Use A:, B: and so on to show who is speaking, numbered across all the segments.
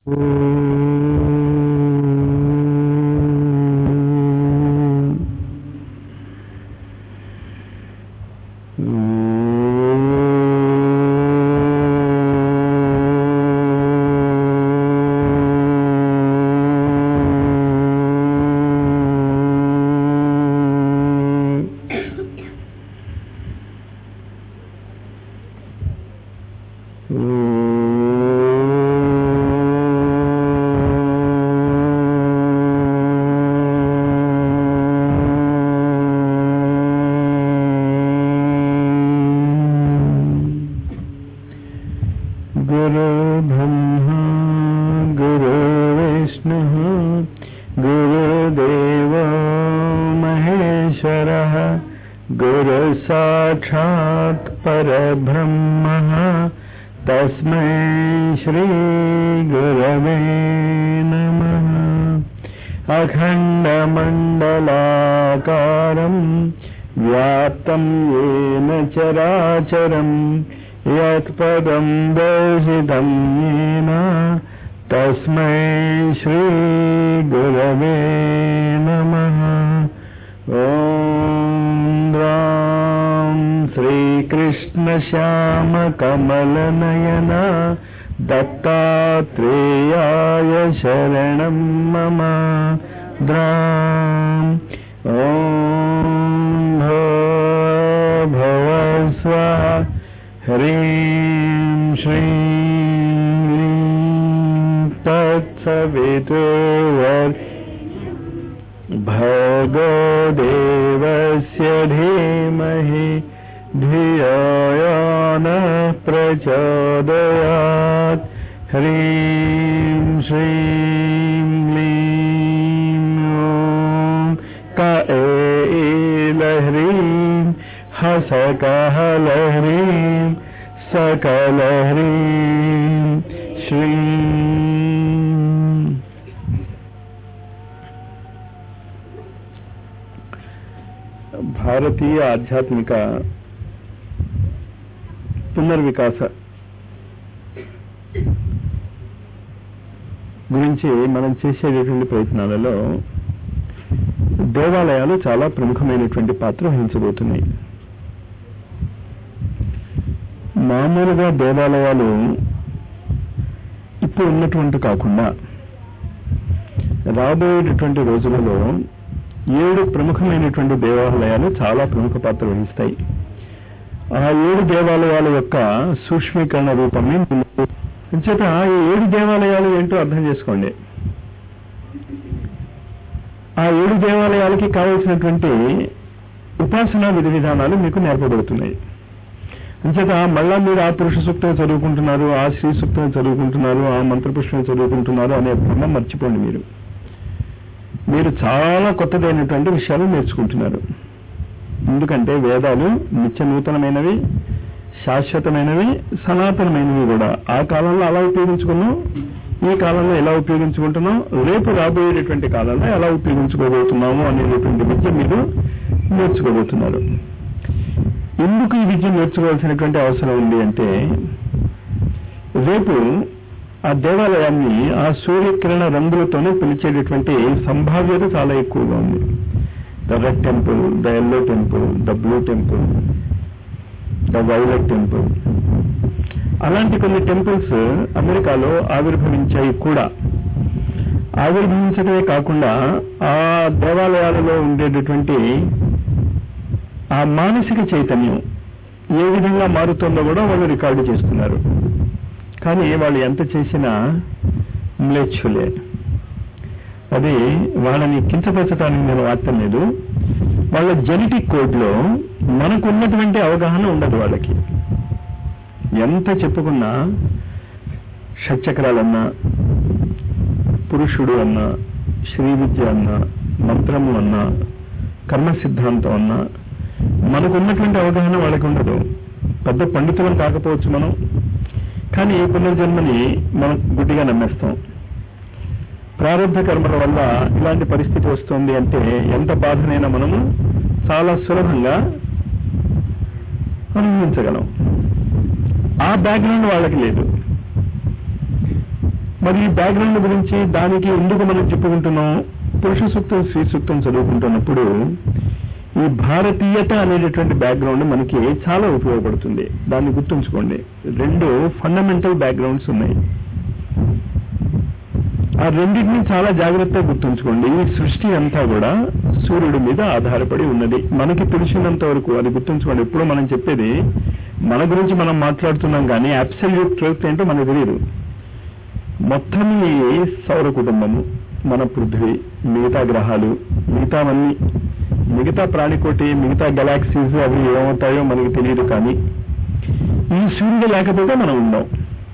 A: गुरु ब्रह्मा गुरु विष्णुः गुरुदेव महेश्वरः गुरु साक्षात् परब्रह्मः तस्मै श्रीगुरवे नमः अखण्डमण्डलाकारम् व्याप्तं येन चराचरम् यत्पदं दर्शितं येन तस्मै श्रीगुरवे नमः ॐ रां श्रीकृष्णश्यामकमलनयन दत्तात्रेयाय शरणं मम द्राम् ॐ भव स्वः ह्रीं श्रीं ह्रीं तत्सवितुर्वर भगो देवस्य धीमहि धियो यो नः प्रचोदयात् ह्रीं श्रीं क्लीं ॐ क एलह्रीं हसकहलह्रीं सकलह्रीं श्रीं భారతీయ ఆధ్యాత్మిక పునర్వికాస గురించి మనం చేసేటటువంటి ప్రయత్నాలలో దేవాలయాలు చాలా ప్రముఖమైనటువంటి పాత్ర వహించబోతున్నాయి మామూలుగా దేవాలయాలు ఇప్పుడు ఉన్నటువంటి కాకుండా రాబోయేటటువంటి రోజులలో ఏడు ప్రముఖమైనటువంటి దేవాలయాలు చాలా ప్రముఖ పాత్ర వహిస్తాయి ఆ ఏడు దేవాలయాల యొక్క సూక్ష్మీకరణ రూపమే చేత ఈ ఏడు దేవాలయాలు ఏంటో అర్థం చేసుకోండి ఆ ఏడు దేవాలయాలకి కావలసినటువంటి ఉపాసనా విధి విధానాలు మీకు నేర్పబడుతున్నాయి అంచేత మళ్ళా మీరు ఆ పురుష సూక్తం చదువుకుంటున్నారు ఆ శ్రీ సూక్తం చదువుకుంటున్నారు ఆ మంత్రపుష్పం చదువుకుంటున్నారు అనే భ్రమ మర్చిపోండి మీరు మీరు చాలా కొత్తదైనటువంటి విషయాలు నేర్చుకుంటున్నారు ఎందుకంటే వేదాలు నిత్య నూతనమైనవి శాశ్వతమైనవి సనాతనమైనవి కూడా ఆ కాలంలో అలా ఉపయోగించుకున్నాం ఈ కాలంలో ఎలా ఉపయోగించుకుంటున్నాం రేపు రాబోయేటటువంటి కాలంలో ఎలా ఉపయోగించుకోబోతున్నాము అనేటటువంటి విద్య మీరు నేర్చుకోబోతున్నారు ఎందుకు ఈ విద్య నేర్చుకోవాల్సినటువంటి అవసరం ఉంది అంటే రేపు ఆ దేవాలయాన్ని ఆ సూర్యకిరణ రంగులతోనే పిలిచేటటువంటి సంభావ్యత చాలా ఎక్కువగా ఉంది the red temple the yellow temple the blue temple the violet temple అలాంటి కొన్ని టెంపుల్స్ అమెరికాలో ఆవిర్భవించాయి కూడా ఆవిర్భవించడమే కాకుండా ఆ దేవాలయాలలో ఉండేటటువంటి ఆ మానసిక చైతన్యం ఏ విధంగా మారుతుందో కూడా వాళ్ళు రికార్డు చేస్తున్నారు కానీ వాళ్ళు ఎంత చేసినా మ్లేచ్ఛులే అది వాళ్ళని కించపరచడానికి నేను వాడటం లేదు వాళ్ళ జెనెటిక్ కోడ్లో మనకున్నటువంటి అవగాహన ఉండదు వాళ్ళకి ఎంత చెప్పుకున్నా షట్చక్రాలన్నా పురుషుడు అన్నా శ్రీ విద్య అన్నా మంత్రము అన్నా కర్మ సిద్ధాంతం అన్నా మనకున్నటువంటి అవగాహన వాళ్ళకి ఉండదు పెద్ద పండితులం కాకపోవచ్చు మనం కానీ పునర్జన్మని మనం గుడ్డిగా నమ్మేస్తాం ప్రారంభ కర్మల వల్ల ఇలాంటి పరిస్థితి వస్తుంది అంటే ఎంత బాధనైనా మనము చాలా సులభంగా అనుభవించగలం ఆ బ్యాక్గ్రౌండ్ వాళ్ళకి లేదు మరి ఈ బ్యాక్గ్రౌండ్ గురించి దానికి ఎందుకు మనం చెప్పుకుంటున్నాం పురుష సూక్తం స్త్రీ సూక్తం చదువుకుంటున్నప్పుడు ఈ భారతీయత అనేటటువంటి బ్యాక్గ్రౌండ్ మనకి చాలా ఉపయోగపడుతుంది దాన్ని గుర్తుంచుకోండి రెండు ఫండమెంటల్ బ్యాక్గ్రౌండ్స్ ఉన్నాయి ఆ రెండింటిని చాలా జాగ్రత్తగా గుర్తుంచుకోండి ఈ సృష్టి అంతా కూడా సూర్యుడి మీద ఆధారపడి ఉన్నది మనకి తెలిసినంత వరకు అది గుర్తుంచుకోండి ఎప్పుడు మనం చెప్పేది మన గురించి మనం మాట్లాడుతున్నాం కానీ అబ్సల్యూట్ ట్రూత్ ఏంటో మనకు తెలియదు మొత్తం ఈ సౌర కుటుంబము మన పృథ్వీ మిగతా గ్రహాలు మిగతావన్నీ మిగతా ప్రాణికోటి మిగతా గెలాక్సీస్ అవి ఏమవుతాయో మనకి తెలియదు కానీ ఈ సూర్యుడు లేకపోతే మనం ఉందాం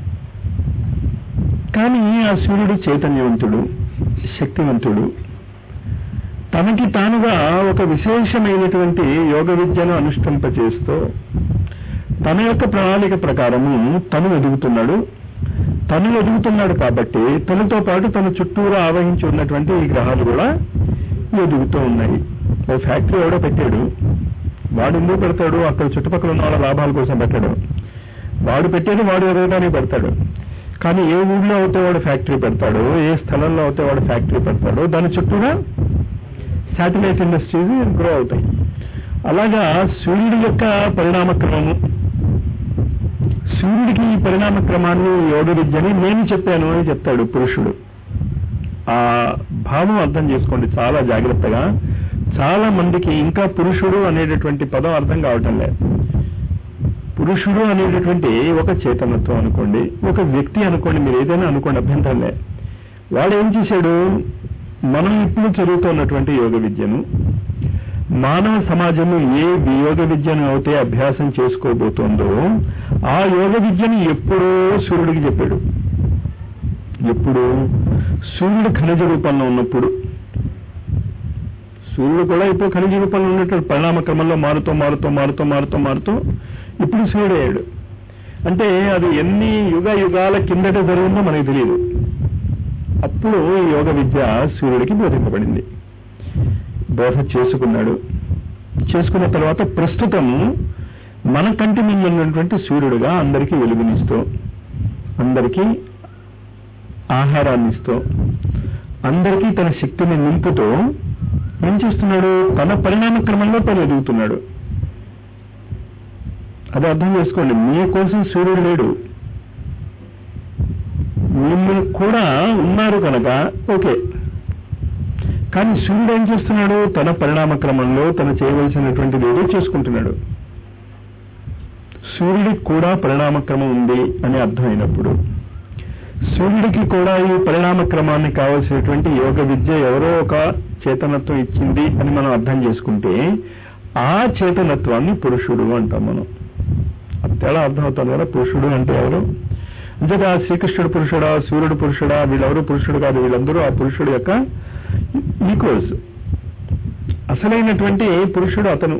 A: కానీ ఆ సూర్యుడు చైతన్యవంతుడు శక్తివంతుడు తనకి తానుగా ఒక విశేషమైనటువంటి యోగ విద్యను అనుష్ఠింపచేస్తూ తన యొక్క ప్రణాళిక ప్రకారము తను ఎదుగుతున్నాడు తను ఎదుగుతున్నాడు కాబట్టి తనతో పాటు తన చుట్టూరా ఆవహించి ఉన్నటువంటి ఈ గ్రహాలు కూడా ఎదుగుతూ ఉన్నాయి ఓ ఫ్యాక్టరీ ఎవడో పెట్టాడు వాడు ఎందుకు పెడతాడు అక్కడ చుట్టుపక్కల ఉన్న వాళ్ళ లాభాల కోసం పెట్టాడు వాడు పెట్టేది వాడు ఎదగడానికి పెడతాడు కానీ ఏ ఊళ్ళో అయితే వాడు ఫ్యాక్టరీ పెడతాడో ఏ స్థలంలో అయితే వాడు ఫ్యాక్టరీ పెడతాడో దాని చుట్టూరా శాటిలైట్ ఇండస్ట్రీస్ గ్రో అవుతాయి అలాగా సూర్యుడి యొక్క పరిణామ క్రమము సూర్యుడికి ఈ పరిణామ క్రమాన్ని యోగ విద్యని నేను చెప్పాను అని చెప్తాడు పురుషుడు ఆ భావం అర్థం చేసుకోండి చాలా జాగ్రత్తగా చాలా మందికి ఇంకా పురుషుడు అనేటటువంటి పదం అర్థం కావటం లేదు పురుషుడు అనేటటువంటి ఒక చేతనత్వం అనుకోండి ఒక వ్యక్తి అనుకోండి మీరు ఏదైనా అనుకోండి అభ్యంతరం లే వాడు ఏం చేశాడు మనం ఇప్పుడు చదువుతున్నటువంటి యోగ విద్యను మానవ సమాజము ఏ యోగ విద్యను అయితే అభ్యాసం చేసుకోబోతోందో ఆ యోగ విద్యను ఎప్పుడో సూర్యుడికి చెప్పాడు ఎప్పుడు సూర్యుడు ఖనిజ రూపంలో ఉన్నప్పుడు సూర్యుడు కూడా ఇప్పుడు ఖనిజ రూపంలో ఉన్నటువంటి పరిణామ క్రమంలో మారుతూ మారుతూ మారుతూ మారుతూ మారుతూ ఇప్పుడు సూర్యుడయ్యాడు అంటే అది ఎన్ని యుగ యుగాల కిందట జరిగిందో మనకు తెలియదు అప్పుడు ఈ యోగ విద్య సూర్యుడికి బోధింపబడింది బోధ చేసుకున్నాడు చేసుకున్న తర్వాత ప్రస్తుతం మన కంటి ముందు ఉన్నటువంటి సూర్యుడుగా అందరికీ వెలుగునిస్తూ అందరికీ ఆహారాన్ని ఇస్తూ అందరికీ తన శక్తిని నింపుతూ ఏం చేస్తున్నాడు తన పరిణామ క్రమంలో తను ఎదుగుతున్నాడు అది అర్థం చేసుకోండి మీకోసం సూర్యుడు లేడు మిమ్మల్ని కూడా ఉన్నారు కనుక ఓకే కానీ సూర్యుడు ఏం చేస్తున్నాడు తన పరిణామ క్రమంలో తను చేయవలసినటువంటిది ఏదో చేసుకుంటున్నాడు సూర్యుడికి కూడా పరిణామ క్రమం ఉంది అని అర్థమైనప్పుడు సూర్యుడికి కూడా ఈ పరిణామ క్రమాన్ని కావలసినటువంటి యోగ విద్య ఎవరో ఒక చేతనత్వం ఇచ్చింది అని మనం అర్థం చేసుకుంటే ఆ చేతనత్వాన్ని పురుషుడు అంటాం మనం అది తేడా అర్థమవుతుంది కదా పురుషుడు అంటే ఎవరు అంతేగా శ్రీకృష్ణుడు పురుషుడా సూర్యుడు పురుషుడా వీళ్ళెవరు పురుషుడు కాదు వీళ్ళందరూ ఆ పురుషుడు యొక్క ఈక్వల్స్ అసలైనటువంటి పురుషుడు అతను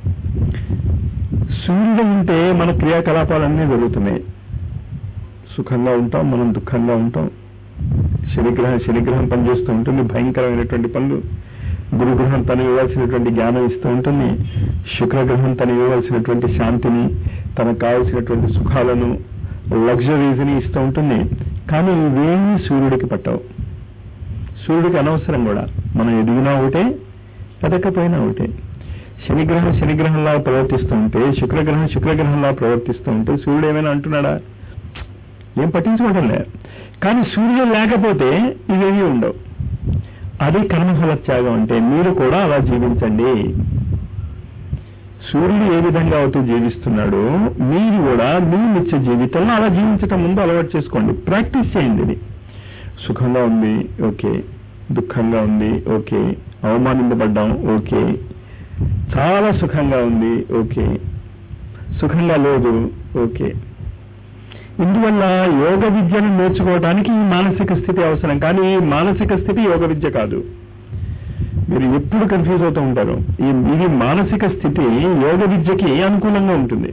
A: సూర్యుడు ఉంటే మన క్రియాకలాపాలన్నీ జరుగుతున్నాయి సుఖంగా ఉంటాం మనం దుఃఖంగా ఉంటాం శనిగ్రహం శనిగ్రహం పనిచేస్తూ ఉంటుంది భయంకరమైనటువంటి పనులు గురుగ్రహం తను ఇవ్వాల్సినటువంటి జ్ఞానం ఇస్తూ ఉంటుంది శుక్రగ్రహం తను ఇవ్వాల్సినటువంటి శాంతిని తనకు కావలసినటువంటి సుఖాలను లగ్జరీస్ని ఇస్తూ ఉంటుంది కానీ ఇవేమీ సూర్యుడికి పట్టవు సూర్యుడికి అనవసరం కూడా మనం ఎదిగినా ఒకటే ఎదకపోయినా ఒకటే శనిగ్రహం శనిగ్రహంలా ప్రవర్తిస్తూ ఉంటే శుక్రగ్రహం శుక్రగ్రహంలా ప్రవర్తిస్తూ ఉంటే సూర్యుడు ఏమైనా అంటున్నాడా ఏం పట్టించుకోవడం లేదు కానీ సూర్యుడు లేకపోతే ఇవేమీ ఉండవు అది కర్మఫల త్యాగం అంటే మీరు కూడా అలా జీవించండి సూర్యుడు ఏ విధంగా అవుతూ జీవిస్తున్నాడో మీరు కూడా మీ నిత్య జీవితంలో అలా జీవించటం ముందు అలవాటు చేసుకోండి ప్రాక్టీస్ చేయండి ఇది సుఖంగా ఉంది ఓకే దుఃఖంగా ఉంది ఓకే అవమానింపబడ్డాం ఓకే చాలా సుఖంగా ఉంది ఓకే సుఖంగా లేదు ఓకే ఇందువల్ల యోగ విద్యను నేర్చుకోవడానికి ఈ మానసిక స్థితి అవసరం కానీ ఈ మానసిక స్థితి యోగ విద్య కాదు మీరు ఎప్పుడు కన్ఫ్యూజ్ అవుతూ ఉంటారు ఈ ఇది మానసిక స్థితి యోగ విద్యకి అనుకూలంగా ఉంటుంది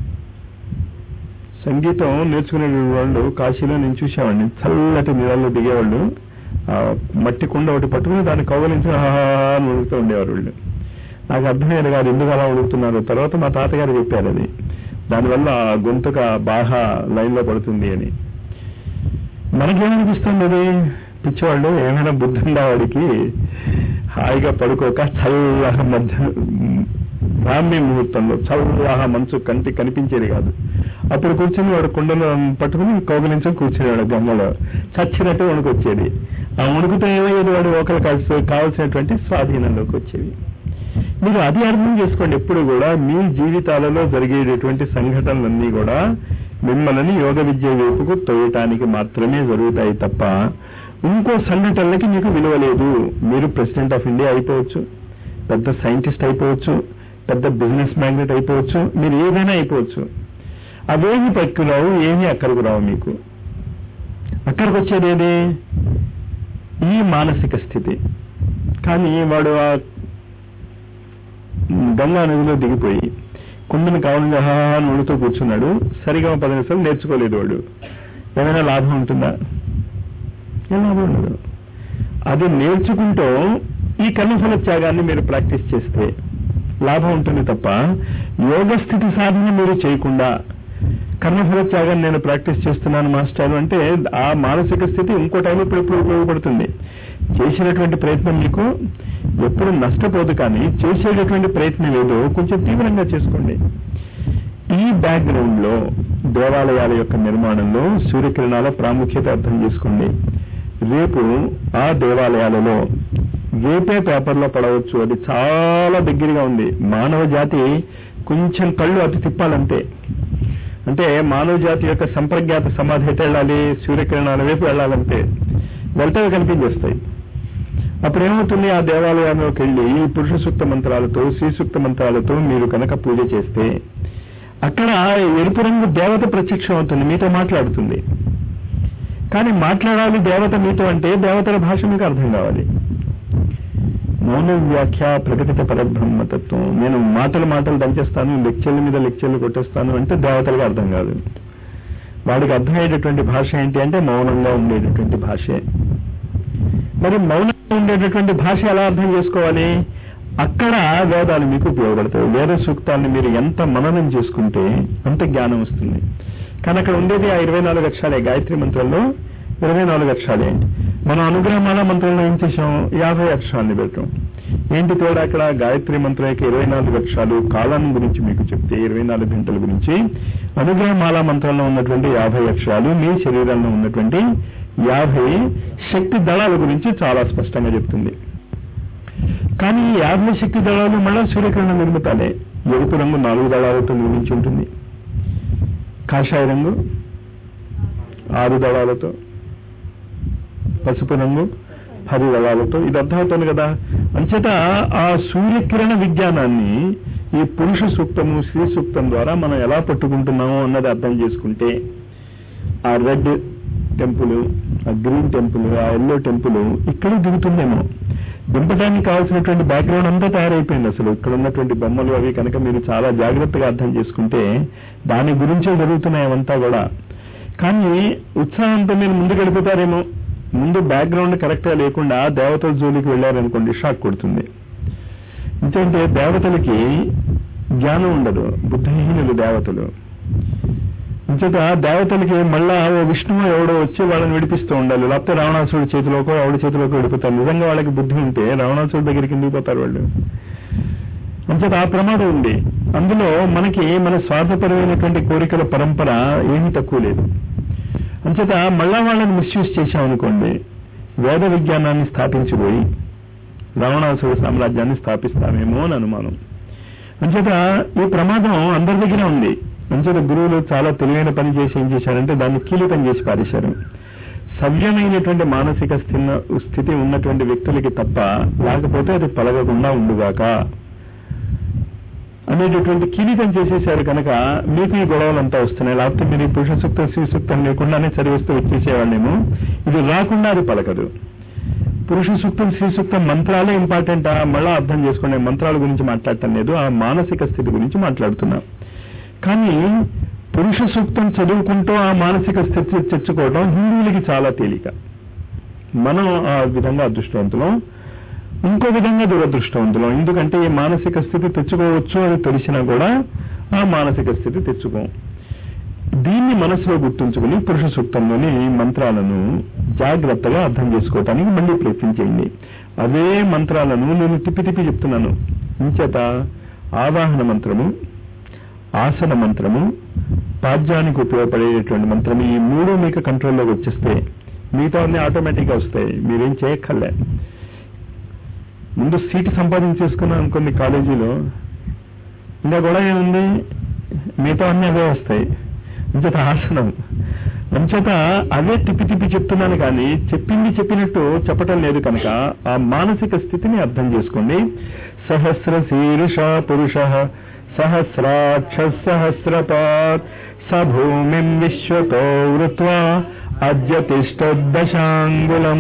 A: సంగీతం నేర్చుకునే వాళ్ళు కాశీలో నేను చూసేవాడిని చల్లటి నీళ్ళల్లో దిగేవాళ్ళు ఆ మట్టి కుండ ఒకటి పట్టుకుని దాన్ని కౌగలించి హాహా అని ఉడుకుతూ ఉండేవారు వీళ్ళు నాకు అర్థమయ్యేది కాదు ఎందుకు అలా ఉడుకుతున్నారు తర్వాత మా తాతగారు చెప్పారు అది దానివల్ల ఆ గొంతుక బాగా లైన్లో పడుతుంది అని మనకేమనిపిస్తుంది అది పిచ్చివాళ్ళు ఏమైనా బుద్ధి ఉందా వాడికి హాయిగా పడుకోక చల్లగా మధ్య బ్రాహ్మీ ముహూర్తంలో చల్లగా మంచు కంటి కనిపించేది కాదు అప్పుడు కూర్చుని వాడు కుండలో పట్టుకుని కౌగలించుని కూర్చునేవాడు గంగలో చచ్చినట్టు వణుకొచ్చేది ఆ వణుకుతో ఏమయ్యేది వాడు ఒకరు కలిసి కావాల్సినటువంటి స్వాధీనంలోకి వచ్చేవి మీరు అది అర్థం చేసుకోండి ఎప్పుడు కూడా మీ జీవితాలలో జరిగేటటువంటి సంఘటనలన్నీ కూడా మిమ్మల్ని యోగ విద్య వైపుకు తోయటానికి మాత్రమే జరుగుతాయి తప్ప ఇంకో సంఘటనలకి మీకు విలువ లేదు మీరు ప్రెసిడెంట్ ఆఫ్ ఇండియా అయిపోవచ్చు పెద్ద సైంటిస్ట్ అయిపోవచ్చు పెద్ద బిజినెస్ మ్యాగ్నెట్ అయిపోవచ్చు మీరు ఏదైనా అయిపోవచ్చు అవేమి పట్టుకురావు ఏమీ అక్కడికి రావు మీకు అక్కడికి వచ్చేది ఏది ఈ మానసిక స్థితి కానీ వాడు ఆ గంగా నదిలో దిగిపోయి కుండను కావాలని హా నూడుతూ కూర్చున్నాడు సరిగా పది నిమిషాలు నేర్చుకోలేదు వాడు ఏమైనా లాభం ఉంటుందా ఏం లాభం ఉండదు అది నేర్చుకుంటూ ఈ కర్మఫల త్యాగాన్ని మీరు ప్రాక్టీస్ చేస్తే లాభం ఉంటుంది తప్ప యోగ స్థితి సాధన మీరు చేయకుండా కర్మఫల త్యాగం నేను ప్రాక్టీస్ చేస్తున్నాను మాస్టర్ అంటే ఆ మానసిక స్థితి ఇంకో టైం ఇప్పుడు ఎప్పుడు ఉపయోగపడుతుంది చేసినటువంటి ప్రయత్నం మీకు ఎప్పుడు నష్టపోదు కానీ చేసేటటువంటి ప్రయత్నం ఏదో కొంచెం తీవ్రంగా చేసుకోండి ఈ బ్యాక్గ్రౌండ్ లో దేవాలయాల యొక్క నిర్మాణంలో సూర్యకిరణాల ప్రాముఖ్యత అర్థం చేసుకోండి రేపు ఆ దేవాలయాలలో రేపే పేపర్లో పడవచ్చు అది చాలా దగ్గరగా ఉంది మానవ జాతి కొంచెం కళ్ళు అతి తిప్పాలంతే అంటే మానవ జాతి యొక్క సంప్రజ్ఞాత సమాధి ఎటు వెళ్ళాలి సూర్యకిరణాల వైపు వెళ్ళాలంటే వెళ్తే కనిపించేస్తాయి అప్పుడు ఏమవుతుంది ఆ దేవాలయంలోకి వెళ్ళి ఈ పురుష సూక్త మంత్రాలతో శ్రీ సూక్త మంత్రాలతో మీరు కనుక పూజ చేస్తే అక్కడ ఎరుపు రంగు దేవత ప్రత్యక్షం అవుతుంది మీతో మాట్లాడుతుంది కానీ మాట్లాడాలి దేవత మీతో అంటే దేవతల భాష మీకు అర్థం కావాలి మౌన వ్యాఖ్య ప్రకటిత పరబ్రహ్మతత్వం నేను మాటలు మాటలు దంచేస్తాను లెక్చర్ల మీద లెక్చర్లు కొట్టేస్తాను అంటే దేవతలకు అర్థం కాదు వాడికి అర్థమయ్యేటటువంటి భాష ఏంటి అంటే మౌనంగా ఉండేటటువంటి భాషే మరి మౌనంగా ఉండేటటువంటి భాష ఎలా అర్థం చేసుకోవాలి అక్కడ వేదాలు మీకు ఉపయోగపడతాయి వేద సూక్తాన్ని మీరు ఎంత మననం చేసుకుంటే అంత జ్ఞానం వస్తుంది కానీ అక్కడ ఉండేది ఆ ఇరవై నాలుగు అక్షరాలే గాయత్రి మంత్రంలో ఇరవై నాలుగు అక్షరాలే మనం అనుగ్రహమాల మంత్రంలో ఏం చేసాం యాభై అక్షరాన్ని పెట్టాం ఏంటి తోడు అక్కడ గాయత్రి మంత్రం యొక్క ఇరవై నాలుగు అక్షరాలు కాలం గురించి మీకు చెప్తే ఇరవై నాలుగు గంటల గురించి అనుగ్రహమాల మంత్రంలో ఉన్నటువంటి యాభై అక్షరాలు మీ శరీరంలో ఉన్నటువంటి యాభై శక్తి దళాల గురించి చాలా స్పష్టంగా చెప్తుంది కానీ ఈ యాభై శక్తి దళాలు మళ్ళా సూర్యకిరణ నిర్మితాలే ఎరుపు రంగు నాలుగు దళాలతో నిర్మించి ఉంటుంది కాషాయ రంగు ఆరు దళాలతో పసుపు రంగు పది దళాలతో ఇది అర్థమవుతుంది కదా అంచేత ఆ సూర్యకిరణ విజ్ఞానాన్ని ఈ పురుష సూక్తము స్త్రీ సూక్తం ద్వారా మనం ఎలా పట్టుకుంటున్నామో అన్నది అర్థం చేసుకుంటే ఆ రెడ్ టెంపుల్ ఆ గ్రీన్ టెంపుల్ ఆ ఎల్లో టెంపుల్ ఇక్కడ దిగుతుందేమో దింపడానికి కావాల్సినటువంటి బ్యాక్గ్రౌండ్ అంతా తయారైపోయింది అసలు ఇక్కడ ఉన్నటువంటి బొమ్మలు అవి కనుక మీరు చాలా జాగ్రత్తగా అర్థం చేసుకుంటే దాని గురించే జరుగుతున్నాయి అవంతా కూడా కానీ ఉత్సాహంతో మీరు ముందుకు వెళ్ళిపోతారేమో ముందు బ్యాక్గ్రౌండ్ కరెక్ట్ గా లేకుండా దేవతల జోలికి వెళ్ళారనుకోండి షాక్ కొడుతుంది ఎందుకంటే దేవతలకి జ్ఞానం ఉండదు బుద్ధిహీనులు దేవతలు ఇంచేత దేవతలకి మళ్ళా ఓ విష్ణువు ఎవడో వచ్చి వాళ్ళని విడిపిస్తూ ఉండాలి లేకపోతే రావణాసుడి చేతిలోకో ఎవడి చేతిలోకో విడిపోతారు నిజంగా వాళ్ళకి బుద్ధి ఉంటే రావణాసుడి దగ్గరికి ఎందుకు పోతారు వాళ్ళు అంచేత ఆ ప్రమాదం ఉంది అందులో మనకి మన స్వార్థపరమైనటువంటి కోరికల పరంపర ఏమీ తక్కువ లేదు అంచేత మళ్ళా వాళ్ళని మిస్యూజ్ చేశామనుకోండి వేద విజ్ఞానాన్ని స్థాపించిపోయి రావణాసుడు సామ్రాజ్యాన్ని స్థాపిస్తామేమో అని అనుమానం అంచేత ఈ ప్రమాదం అందరి దగ్గర ఉంది అంచేత గురువులు చాలా తెలివైన పని చేసి ఏం చేశారంటే దాన్ని కీలకం చేసి పారేశారు సవ్యమైనటువంటి మానసిక స్థిన స్థితి ఉన్నటువంటి వ్యక్తులకి తప్ప లేకపోతే అది పలగకుండా ఉండుగాక అనేటటువంటి కీలితం చేసేశారు కనుక మీకు ఈ గొడవలంతా వస్తున్నాయి లేకపోతే మీరు ఈ పురుష సూక్తం స్త్రీ సూక్తం లేకుండానే చదివిస్తూ వచ్చేసేవాళ్ళేమో ఇది రాకుండా అది పలకదు పురుష సూక్తం స్త్రీ సూక్తం మంత్రాలే ఇంపార్టెంటా మళ్ళా అర్థం చేసుకోండి మంత్రాల గురించి మాట్లాడటం లేదు ఆ మానసిక స్థితి గురించి మాట్లాడుతున్నా కానీ పురుష సూక్తం చదువుకుంటూ ఆ మానసిక స్థితి తెచ్చుకోవడం హిందువులకి చాలా తేలిక మనం ఆ విధంగా అదృష్టవంతులం ఇంకో విధంగా దురదృష్టవంతులం ఎందుకంటే ఈ మానసిక స్థితి తెచ్చుకోవచ్చు అని తెలిసినా కూడా ఆ మానసిక స్థితి తెచ్చుకోం దీన్ని మనసులో గుర్తుంచుకుని పురుష సూక్తంలోని మంత్రాలను జాగ్రత్తగా అర్థం చేసుకోవటానికి మళ్ళీ ప్రయత్నించేయండి అవే మంత్రాలను నేను తిప్పి తిప్పి చెప్తున్నాను ఇంచేత ఆవాహన మంత్రము ఆసన మంత్రము పాద్యానికి ఉపయోగపడేటువంటి మంత్రం ఈ మూడు మీకు కంట్రోల్లోకి వచ్చేస్తే మిగతా అన్ని ఆటోమేటిక్గా వస్తాయి మీరేం చేయక్కర్లే ముందు సీటు సంపాదించేసుకున్నాను అనుకోండి కాలేజీలో ఇంకా కూడా ఏముంది మిగతా అన్నీ అవే వస్తాయి అంచేత ఆసనం అంచేత అవే తిప్పి తిప్పి చెప్తున్నాను కానీ చెప్పింది చెప్పినట్టు చెప్పటం లేదు కనుక ఆ మానసిక స్థితిని అర్థం చేసుకోండి సహస్ర శీర్ష పురుష సహస్రాక్ష సహస్రపాత్ సభూమిం విశ్వతో వృత్వా అద్య తిష్టదశాంగులం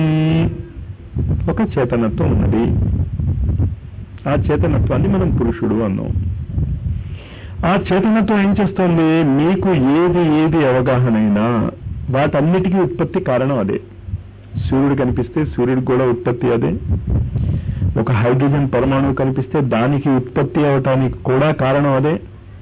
A: ఒక చేతనత్వం ఉన్నది ఆ చేతనత్వాన్ని మనం పురుషుడు అన్నాం ఆ చేతనత్వం ఏం చేస్తోంది మీకు ఏది ఏది అవగాహన అయినా వాటన్నిటికీ ఉత్పత్తి కారణం అదే సూర్యుడు కనిపిస్తే సూర్యుడికి కూడా ఉత్పత్తి అదే ఒక హైడ్రోజన్ పరమాణువు కనిపిస్తే దానికి ఉత్పత్తి అవటానికి కూడా కారణం అదే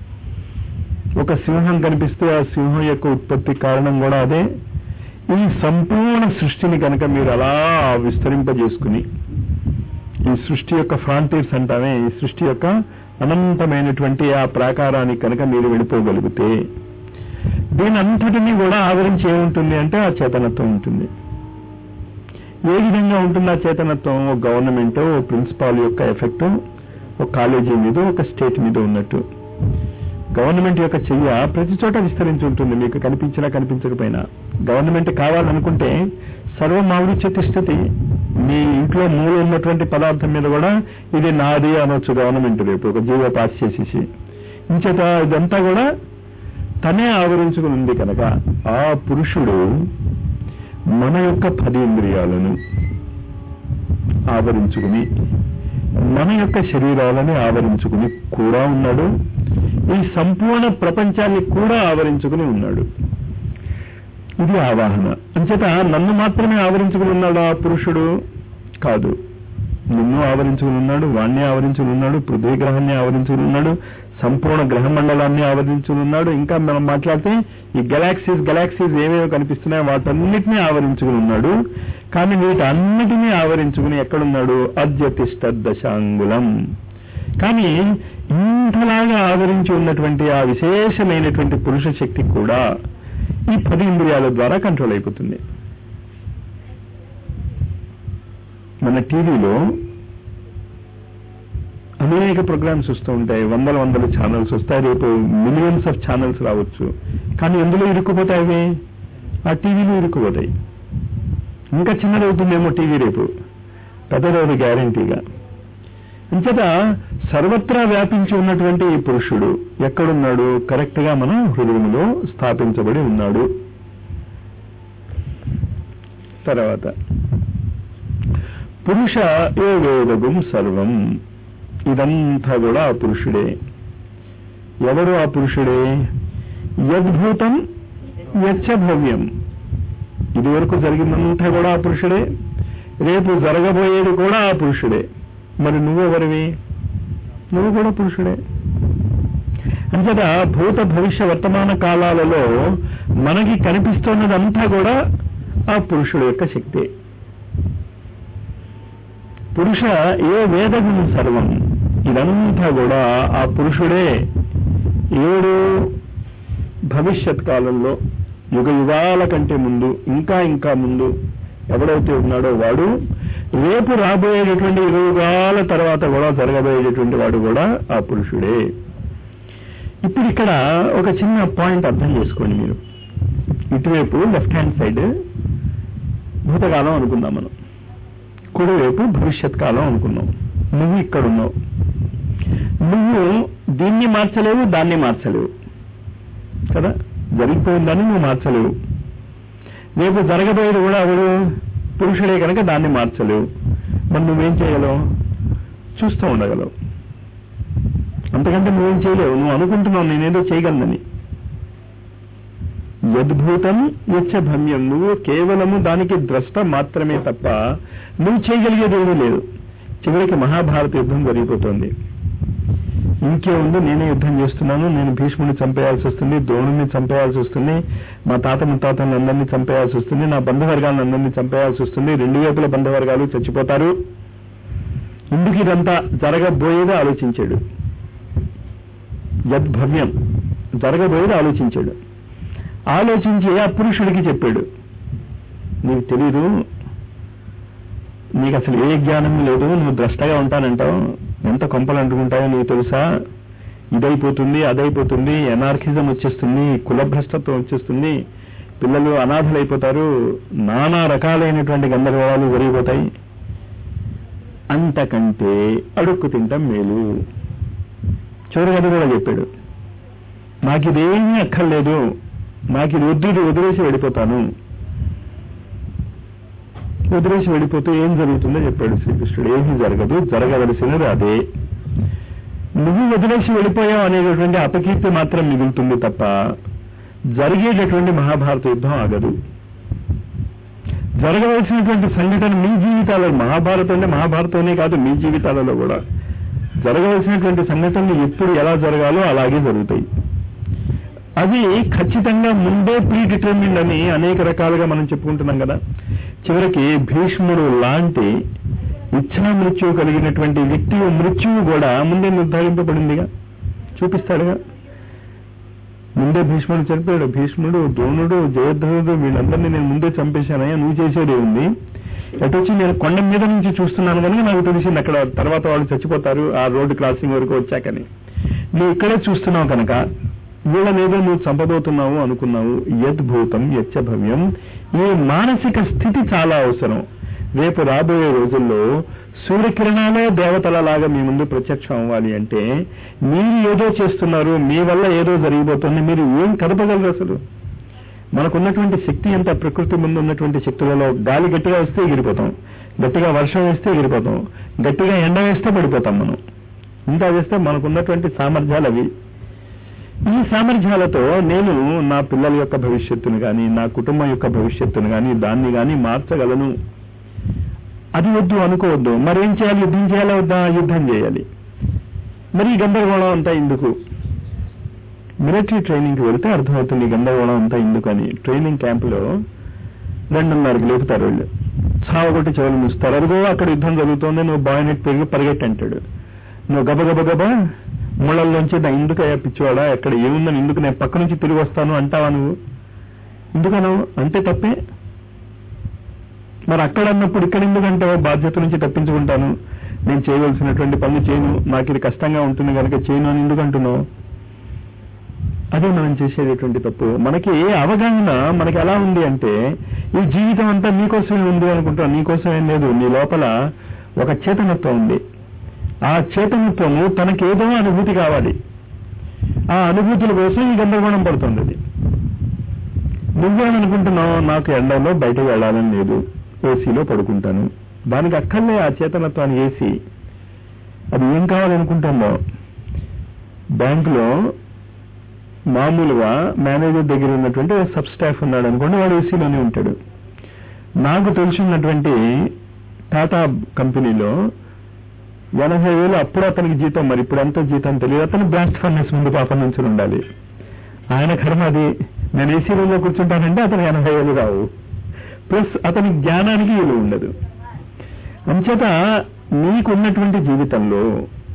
A: ఒక సింహం కనిపిస్తే ఆ సింహం యొక్క ఉత్పత్తి కారణం కూడా అదే ఈ సంపూర్ణ సృష్టిని కనుక మీరు అలా విస్తరింపజేసుకుని ఈ సృష్టి యొక్క ఫ్రాంటీర్స్ అంటామే ఈ సృష్టి యొక్క అనంతమైనటువంటి ఆ ప్రాకారానికి కనుక మీరు వెళ్ళిపోగలిగితే దీని అంతటినీ కూడా ఆవరించి ఏముంటుంది అంటే ఆ చేతనత్వం ఉంటుంది ఏ విధంగా ఉంటుంది ఆ చేతనత్వం ఒక గవర్నమెంట్ ఓ ప్రిన్సిపాల్ యొక్క ఎఫెక్ట్ ఒక కాలేజీ మీద ఒక స్టేట్ మీద ఉన్నట్టు గవర్నమెంట్ యొక్క చెయ్య ప్రతి చోట విస్తరించి ఉంటుంది మీకు కనిపించినా కనిపించకపోయినా గవర్నమెంట్ కావాలనుకుంటే సర్వం మావిడిచ్చే తిష్టతి మీ ఇంట్లో మూల ఉన్నటువంటి పదార్థం మీద కూడా ఇది నాది అనొచ్చు గవర్నమెంట్ రేపు ఒక జీవో పాస్ చేసేసి ఇంచేత ఇదంతా కూడా తనే ఆవరించుకుని ఉంది కనుక ఆ పురుషుడు మన యొక్క పది ఇంద్రియాలను ఆవరించుకుని మన యొక్క శరీరాలని ఆవరించుకుని కూడా ఉన్నాడు ఈ సంపూర్ణ ప్రపంచాన్ని కూడా ఆవరించుకుని ఉన్నాడు ఇది ఆవాహన అంచేత నన్ను మాత్రమే ఆవరించుకుని ఉన్నాడు ఆ పురుషుడు కాదు నిన్ను ఆవరించుకుని ఉన్నాడు వాణ్ణి ఆవరించుకుని ఉన్నాడు పృథ్వీ గ్రహాన్ని ఆవరించుకుని ఉన్నాడు సంపూర్ణ గ్రహ మండలాన్ని ఆవరించుకుని ఉన్నాడు ఇంకా మనం మాట్లాడితే ఈ గెలాక్సీస్ గెలాక్సీస్ ఏమేమి కనిపిస్తున్నాయో వాటన్నిటినీ ఆవరించుకుని ఉన్నాడు కానీ వీటన్నిటినీ ఆవరించుకుని ఎక్కడున్నాడు అద్యతిష్ట దశాంగులం కానీ ఇంతలాగా ఆవరించి ఉన్నటువంటి ఆ విశేషమైనటువంటి పురుష శక్తి కూడా ఈ పది ఇంద్రియాల ద్వారా కంట్రోల్ అయిపోతుంది మన టీవీలో అనేక ప్రోగ్రామ్స్ వస్తూ ఉంటాయి వందల వందల ఛానల్స్ వస్తాయి రేపు మిలియన్స్ ఆఫ్ ఛానల్స్ రావచ్చు కానీ ఎందులో ఇరుక్కుపోతాయి అవి ఆ టీవీలో ఇరుక్కుపోతాయి ఇంకా చిన్నదవుతుందేమో టీవీ రేపు పెద్దదవుతుంది గ్యారంటీగా ఇంచేత సర్వత్రా వ్యాపించి ఉన్నటువంటి ఈ పురుషుడు ఎక్కడున్నాడు కరెక్ట్ గా మన హృదయంలో స్థాపించబడి ఉన్నాడు తర్వాత పురుష ఏ వేదగుం సర్వం ఇదంతా కూడా ఆ పురుషుడే ఎవరు ఆ పురుషుడే యద్భూతం యచ్చ భవ్యం ఇది వరకు జరిగిందంతా కూడా ఆ పురుషుడే రేపు జరగబోయేది కూడా ఆ పురుషుడే మరి నువ్వెవరివి నువ్వు కూడా పురుషుడే అంచేత భూత భవిష్య వర్తమాన కాలాలలో మనకి కనిపిస్తున్నదంతా కూడా ఆ పురుషుడు యొక్క శక్తి పురుష ఏ వేదగుణ సర్వం ఇదంతా కూడా ఆ పురుషుడే ఏడు భవిష్యత్ కాలంలో యుగ యుగాల కంటే ముందు ఇంకా ఇంకా ముందు ఎవడైతే ఉన్నాడో వాడు రేపు రాబోయేటటువంటి యుగాల తర్వాత కూడా జరగబోయేటటువంటి వాడు కూడా ఆ పురుషుడే ఇప్పుడు ఇక్కడ ఒక చిన్న పాయింట్ అర్థం చేసుకోండి మీరు ఇటువైపు లెఫ్ట్ హ్యాండ్ సైడ్ భూతకాలం అనుకుందాం మనం కుడివైపు భవిష్యత్ కాలం అనుకున్నాం నువ్వు ఇక్కడున్నావు నువ్వు దీన్ని మార్చలేవు దాన్ని మార్చలేవు కదా జరిగిపోయిందని నువ్వు మార్చలేవు రేపు జరగబోయేది కూడా ఎవరు పురుషుడే కనుక దాన్ని మార్చలేవు మరి నువ్వేం చేయగలవు చూస్తూ ఉండగలవు అంతకంటే నువ్వేం చేయలేవు నువ్వు అనుకుంటున్నావు నేనేదో చేయగలనని యద్భూతం యచ్చ భమ్యం నువ్వు కేవలము దానికి ద్రష్ట మాత్రమే తప్ప నువ్వు చేయగలిగేది ఏమీ లేదు చివరికి మహాభారత యుద్ధం జరిగిపోతుంది ఇంకే ఉంది నేనే యుద్ధం చేస్తున్నాను నేను భీష్ముడిని చంపేయాల్సి వస్తుంది ద్రోణుని చంపేయాల్సి వస్తుంది మా తాత ముత్తాతలను అందరినీ చంపేయాల్సి వస్తుంది నా బంధువర్గాలను అందరినీ చంపేయాల్సి వస్తుంది రెండు వైపుల బంధువర్గాలు చచ్చిపోతారు ఎందుకు ఇదంతా జరగబోయేదో ఆలోచించాడు యద్భవ్యం జరగబోయేది ఆలోచించాడు ఆలోచించి ఆ పురుషుడికి చెప్పాడు నీకు తెలీదు నీకు అసలు ఏ జ్ఞానం లేదు నువ్వు ద్రష్టగా ఉంటానంటావు ఎంత కొంపలు అంటుకుంటావో నీకు తెలుసా ఇదైపోతుంది అదైపోతుంది ఎనార్కిజం వచ్చేస్తుంది కులభ్రష్టత్వం వచ్చేస్తుంది పిల్లలు అనాథలైపోతారు నానా రకాలైనటువంటి గందరగోళాలు జరిగిపోతాయి అంతకంటే అడుక్కు తింటాం మేలు చివరి కథ కూడా చెప్పాడు నాకు ఇదేమీ అక్కర్లేదు నాకు ఇది వద్దు ఇది వదిలేసి వెళ్ళిపోతాను వదిలేసి వెళ్ళిపోతే ఏం జరుగుతుందో చెప్పాడు శ్రీకృష్ణుడు ఏమీ జరగదు జరగవలసినది అదే నువ్వు వదిలేసి వెళ్ళిపోయావు అనేటటువంటి అపకీర్తి మాత్రం మిగులుతుంది తప్ప జరిగేటటువంటి మహాభారత యుద్ధం ఆగదు జరగవలసినటువంటి సంఘటన మీ జీవితాలలో మహాభారతం అంటే మహాభారతమే కాదు మీ జీవితాలలో కూడా జరగవలసినటువంటి సంఘటనలు ఎప్పుడు ఎలా జరగాలో అలాగే జరుగుతాయి అది ఖచ్చితంగా ముందే ప్రీ డిటర్మిండ్ అని అనేక రకాలుగా మనం చెప్పుకుంటున్నాం కదా చివరికి భీష్ముడు లాంటి ఇచ్ఛా మృత్యువు కలిగినటువంటి వ్యక్తి మృత్యువు కూడా ముందే నిర్ధారింపబడిందిగా చూపిస్తాడుగా ముందే భీష్ముడు చనిపోయాడు భీష్ముడు ద్రోణుడు జయద్రథుడు వీళ్ళందరినీ నేను ముందే చంపేశానయ్యా నువ్వు చేసేది ఉంది ఎటు వచ్చి నేను కొండ మీద నుంచి చూస్తున్నాను కనుక నాకు తెలిసింది అక్కడ తర్వాత వాళ్ళు చచ్చిపోతారు ఆ రోడ్డు క్రాసింగ్ వరకు వచ్చాకని నువ్వు ఇక్కడే చూస్తున్నావు కనుక వీళ్ళనేదో నువ్వు చంపబోతున్నావు అనుకున్నావు యద్భూతం యచ్చ భవ్యం ఈ మానసిక స్థితి చాలా అవసరం రేపు రాబోయే రోజుల్లో సూర్యకిరణాలే దేవతలలాగా మీ ముందు ప్రత్యక్షం అవ్వాలి అంటే మీరు ఏదో చేస్తున్నారు మీ వల్ల ఏదో జరిగిపోతుంది మీరు ఏం కదపగలరు అసలు మనకున్నటువంటి శక్తి ఎంత ప్రకృతి ముందు ఉన్నటువంటి శక్తులలో గాలి గట్టిగా వస్తే ఎగిరిపోతాం గట్టిగా వర్షం వేస్తే ఎగిరిపోతాం గట్టిగా ఎండ వేస్తే పడిపోతాం మనం ఇంకా వేస్తే మనకున్నటువంటి సామర్థ్యాలు అవి ఈ సామర్థ్యాలతో నేను నా పిల్లల యొక్క భవిష్యత్తును కానీ నా కుటుంబం యొక్క భవిష్యత్తును కానీ దాన్ని కానీ మార్చగలను అది వద్దు అనుకోవద్దు మరేం చేయాలి యుద్ధం చేయాలా వద్దా యుద్ధం చేయాలి మరి ఈ గందరగోళం అంతా ఎందుకు మిలిటరీ ట్రైనింగ్కి వెళ్తే అర్థమవుతుంది ఈ గందరగోళం అంతా ఎందుకు అని ట్రైనింగ్ క్యాంపులో రెండున్నరకి లేపుతారు వాళ్ళు చావగొట్టి చెవులు మూస్తారు అదిగో అక్కడ యుద్ధం జరుగుతోంది నువ్వు బాయినెట్ పెరిగి పరిగెట్టి అంటాడు నువ్వు గబ గబ గబ ముళ్ళల్లోంచి నా ఎందుకయ్యా పిచ్చివాడా ఎక్కడ ఏముందని ఎందుకు నేను పక్క నుంచి తిరిగి వస్తాను అంటావా నువ్వు ఎందుకనవు అంతే తప్పే మరి అక్కడ అన్నప్పుడు ఇక్కడ ఎందుకంటావో బాధ్యత నుంచి తప్పించుకుంటాను నేను చేయవలసినటువంటి పనులు చేయను నాకు ఇది కష్టంగా ఉంటుంది కనుక చేయను అని ఎందుకు అంటున్నావు అదే మనం చేసేటటువంటి తప్పు మనకి అవగాహన మనకి ఎలా ఉంది అంటే ఈ జీవితం అంతా నీకోసమే ఉంది అనుకుంటాం నీకోసం ఏం లేదు నీ లోపల ఒక చేతనత్వం ఉంది ఆ చేతనత్వము తనకేదో అనుభూతి కావాలి ఆ అనుభూతుల కోసం ఈ గందరగోళం పడుతుంది అది నువ్వేమనుకుంటున్నావు నాకు ఎండలో బయటకు వెళ్ళాలని లేదు ఏసీలో పడుకుంటాను దానికి అక్కర్లే ఆ చేతనత్వాన్ని ఏసీ అది ఏం కావాలనుకుంటుందో బ్యాంకులో మామూలుగా మేనేజర్ దగ్గర ఉన్నటువంటి సబ్ స్టాఫ్ ఉన్నాడు అనుకోండి వాడు ఏసీలోనే ఉంటాడు నాకు తెలిసినటువంటి టాటా కంపెనీలో ఎనభై వేలు అప్పుడు అతనికి జీతం మరి ఇప్పుడు ఎంత జీతం తెలియదు అతను బ్లాస్ట్ ఫర్నెస్ ముందు పాపం నుంచి ఉండాలి ఆయన కర్మ అది నేను ఏసీ రూమ్లో కూర్చుంటానంటే అతను ఎనభై వేలు రావు ప్లస్ అతని జ్ఞానానికి విలువ ఉండదు అంచేత మీకున్నటువంటి జీవితంలో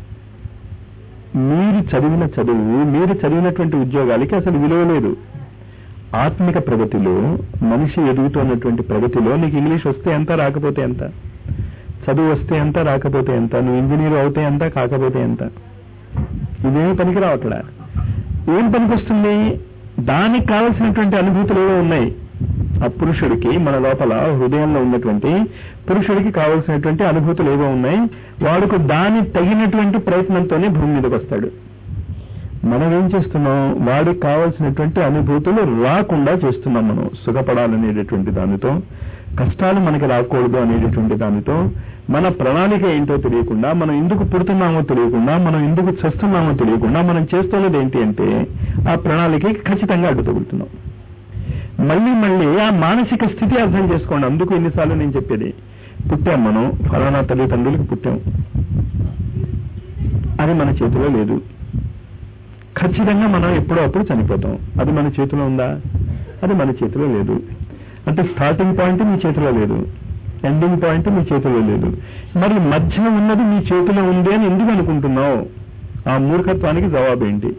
A: మీరు చదివిన చదువు మీరు చదివినటువంటి ఉద్యోగాలకి అసలు విలువ లేదు ఆత్మిక ప్రగతిలో మనిషి ఎదుగుతున్నటువంటి ప్రగతిలో నీకు ఇంగ్లీష్ వస్తే ఎంత రాకపోతే ఎంత చదువు వస్తే ఎంత రాకపోతే ఎంత నువ్వు ఇంజనీర్ అవుతే ఎంత కాకపోతే ఎంత ఇదేమి పనికి రావట్లా ఏం పనికొస్తుంది దానికి కావలసినటువంటి అనుభూతులు ఏవో ఉన్నాయి ఆ పురుషుడికి మన లోపల హృదయంలో ఉన్నటువంటి పురుషుడికి కావలసినటువంటి అనుభూతులు ఏవో ఉన్నాయి వాడుకు దాని తగినటువంటి ప్రయత్నంతోనే భూమి మీదకి వస్తాడు మనం ఏం చేస్తున్నాం వాడికి కావలసినటువంటి అనుభూతులు రాకుండా చేస్తున్నాం మనం సుఖపడాలనేటటువంటి దానితో కష్టాలు మనకి రాకూడదు అనేటటువంటి దానితో మన ప్రణాళిక ఏంటో తెలియకుండా మనం ఎందుకు పుడుతున్నామో తెలియకుండా మనం ఎందుకు చేస్తున్నామో తెలియకుండా మనం చేస్తున్నది ఏంటి అంటే ఆ ప్రణాళికకి ఖచ్చితంగా అడ్డు తగులుతున్నాం మళ్ళీ మళ్ళీ ఆ మానసిక స్థితి అర్థం చేసుకోండి అందుకు ఎన్నిసార్లు నేను చెప్పేది పుట్టాం మనం ఫలానా తల్లిదండ్రులకు పుట్టాం అది మన చేతిలో లేదు ఖచ్చితంగా మనం ఎప్పుడో అప్పుడు చనిపోతాం అది మన చేతిలో ఉందా అది మన చేతిలో లేదు అంటే స్టార్టింగ్ పాయింట్ మీ చేతిలో లేదు ఎండింగ్ పాయింట్ మీ చేతిలో లేదు మరి మధ్య ఉన్నది మీ చేతిలో ఉంది అని ఎందుకు అనుకుంటున్నావు ఆ మూర్ఖత్వానికి జవాబు ఏంటి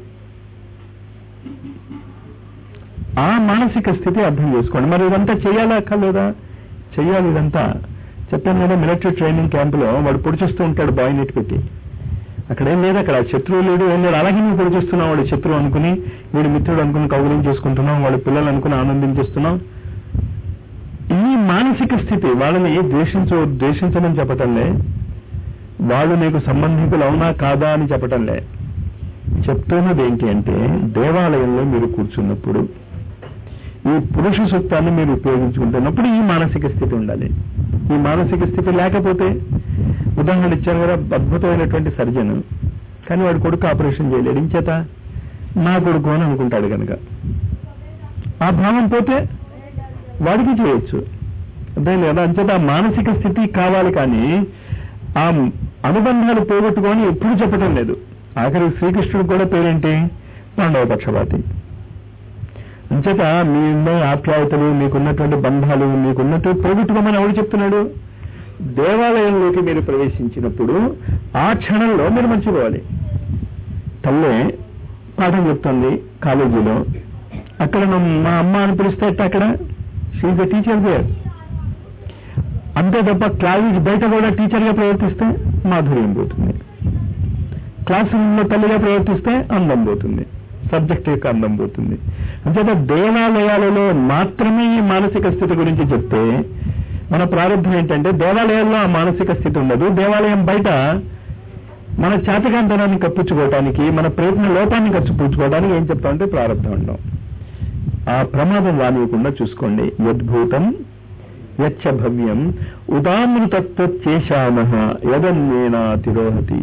A: ఆ మానసిక స్థితి అర్థం చేసుకోండి మరి ఇదంతా చేయాలా అక్కర్లేదా చెయ్యాలి ఇదంతా చెప్పాను కదా మిలిటరీ ట్రైనింగ్ క్యాంపులో వాడు పొడిచేస్తూ ఉంటాడు బాయ్ నెట్ పెట్టి అక్కడ ఏం లేదు అక్కడ శత్రువు లేడు ఏం లేదు అలాగే నువ్వు పొడిచేస్తున్నావు వాడు శత్రువు అనుకుని వీడు మిత్రుడు అనుకుని కౌగులం చేసుకుంటున్నాం వాడు పిల్లలు అనుకుని ఆనందించేస్తున్నాం ఈ మానసిక స్థితి వాళ్ళని ద్వేషించ ద్వేషించమని చెప్పటంలే వాళ్ళు నీకు సంబంధికులు అవునా కాదా అని చెప్పటంలే చెప్తున్నది ఏంటి అంటే దేవాలయంలో మీరు కూర్చున్నప్పుడు ఈ పురుష సూక్తాన్ని మీరు ఉపయోగించుకుంటున్నప్పుడు ఈ మానసిక స్థితి ఉండాలి ఈ మానసిక స్థితి లేకపోతే ఉదాహరణ ఇచ్చాను కదా అద్భుతమైనటువంటి సర్జన్ కానీ వాడు కొడుకు ఆపరేషన్ చేయలేడు ఇంచేత నా కొడుకు అని అనుకుంటాడు కనుక ఆ భావం పోతే వాడికి చేయొచ్చు అదే లేదా అంచేత ఆ మానసిక స్థితి కావాలి కానీ ఆ అనుబంధాలు పోగొట్టుకొని ఎప్పుడు చెప్పటం లేదు ఆఖరి శ్రీకృష్ణుడు కూడా పేరేంటి పాండవ పక్షపాతి అంచేత మీ ఉన్న ఆప్యాయతలు మీకున్నటువంటి బంధాలు మీకున్నటువంటి పోగొట్టుకోమని ఎవడు చెప్తున్నాడు దేవాలయంలోకి మీరు ప్రవేశించినప్పుడు ఆ క్షణంలో మీరు మర్చిపోవాలి తల్లే పాఠం చెప్తుంది కాలేజీలో అక్కడ నన్ను మా అమ్మ అని పిలిస్తే ఎట్ట అక్కడ షీఈ్ ఎ టీచర్ దేర్ అంతే తప్ప క్లాస్ బయట కూడా టీచర్గా ప్రవర్తిస్తే మాధుర్యం పోతుంది క్లాస్ రూమ్లో తల్లిగా ప్రవర్తిస్తే అందం పోతుంది సబ్జెక్ట్ యొక్క అందం పోతుంది అంచేత దేవాలయాలలో మాత్రమే ఈ మానసిక స్థితి గురించి చెప్తే మన ప్రారంభం ఏంటంటే దేవాలయాల్లో ఆ మానసిక స్థితి ఉండదు దేవాలయం బయట మన చేతకాంతనాన్ని కప్పించుకోవటానికి మన ప్రయత్న లోపాన్ని కప్పించుకోవడానికి ఏం చెప్తామంటే ప్రారంభం అంటాం ఆ ప్రమాదం రానియకుండా చూసుకోండి యద్భూతం యచ్చ భవ్యం ఉదామృతత్వచేశామ యదన్నేనా తిరోహతి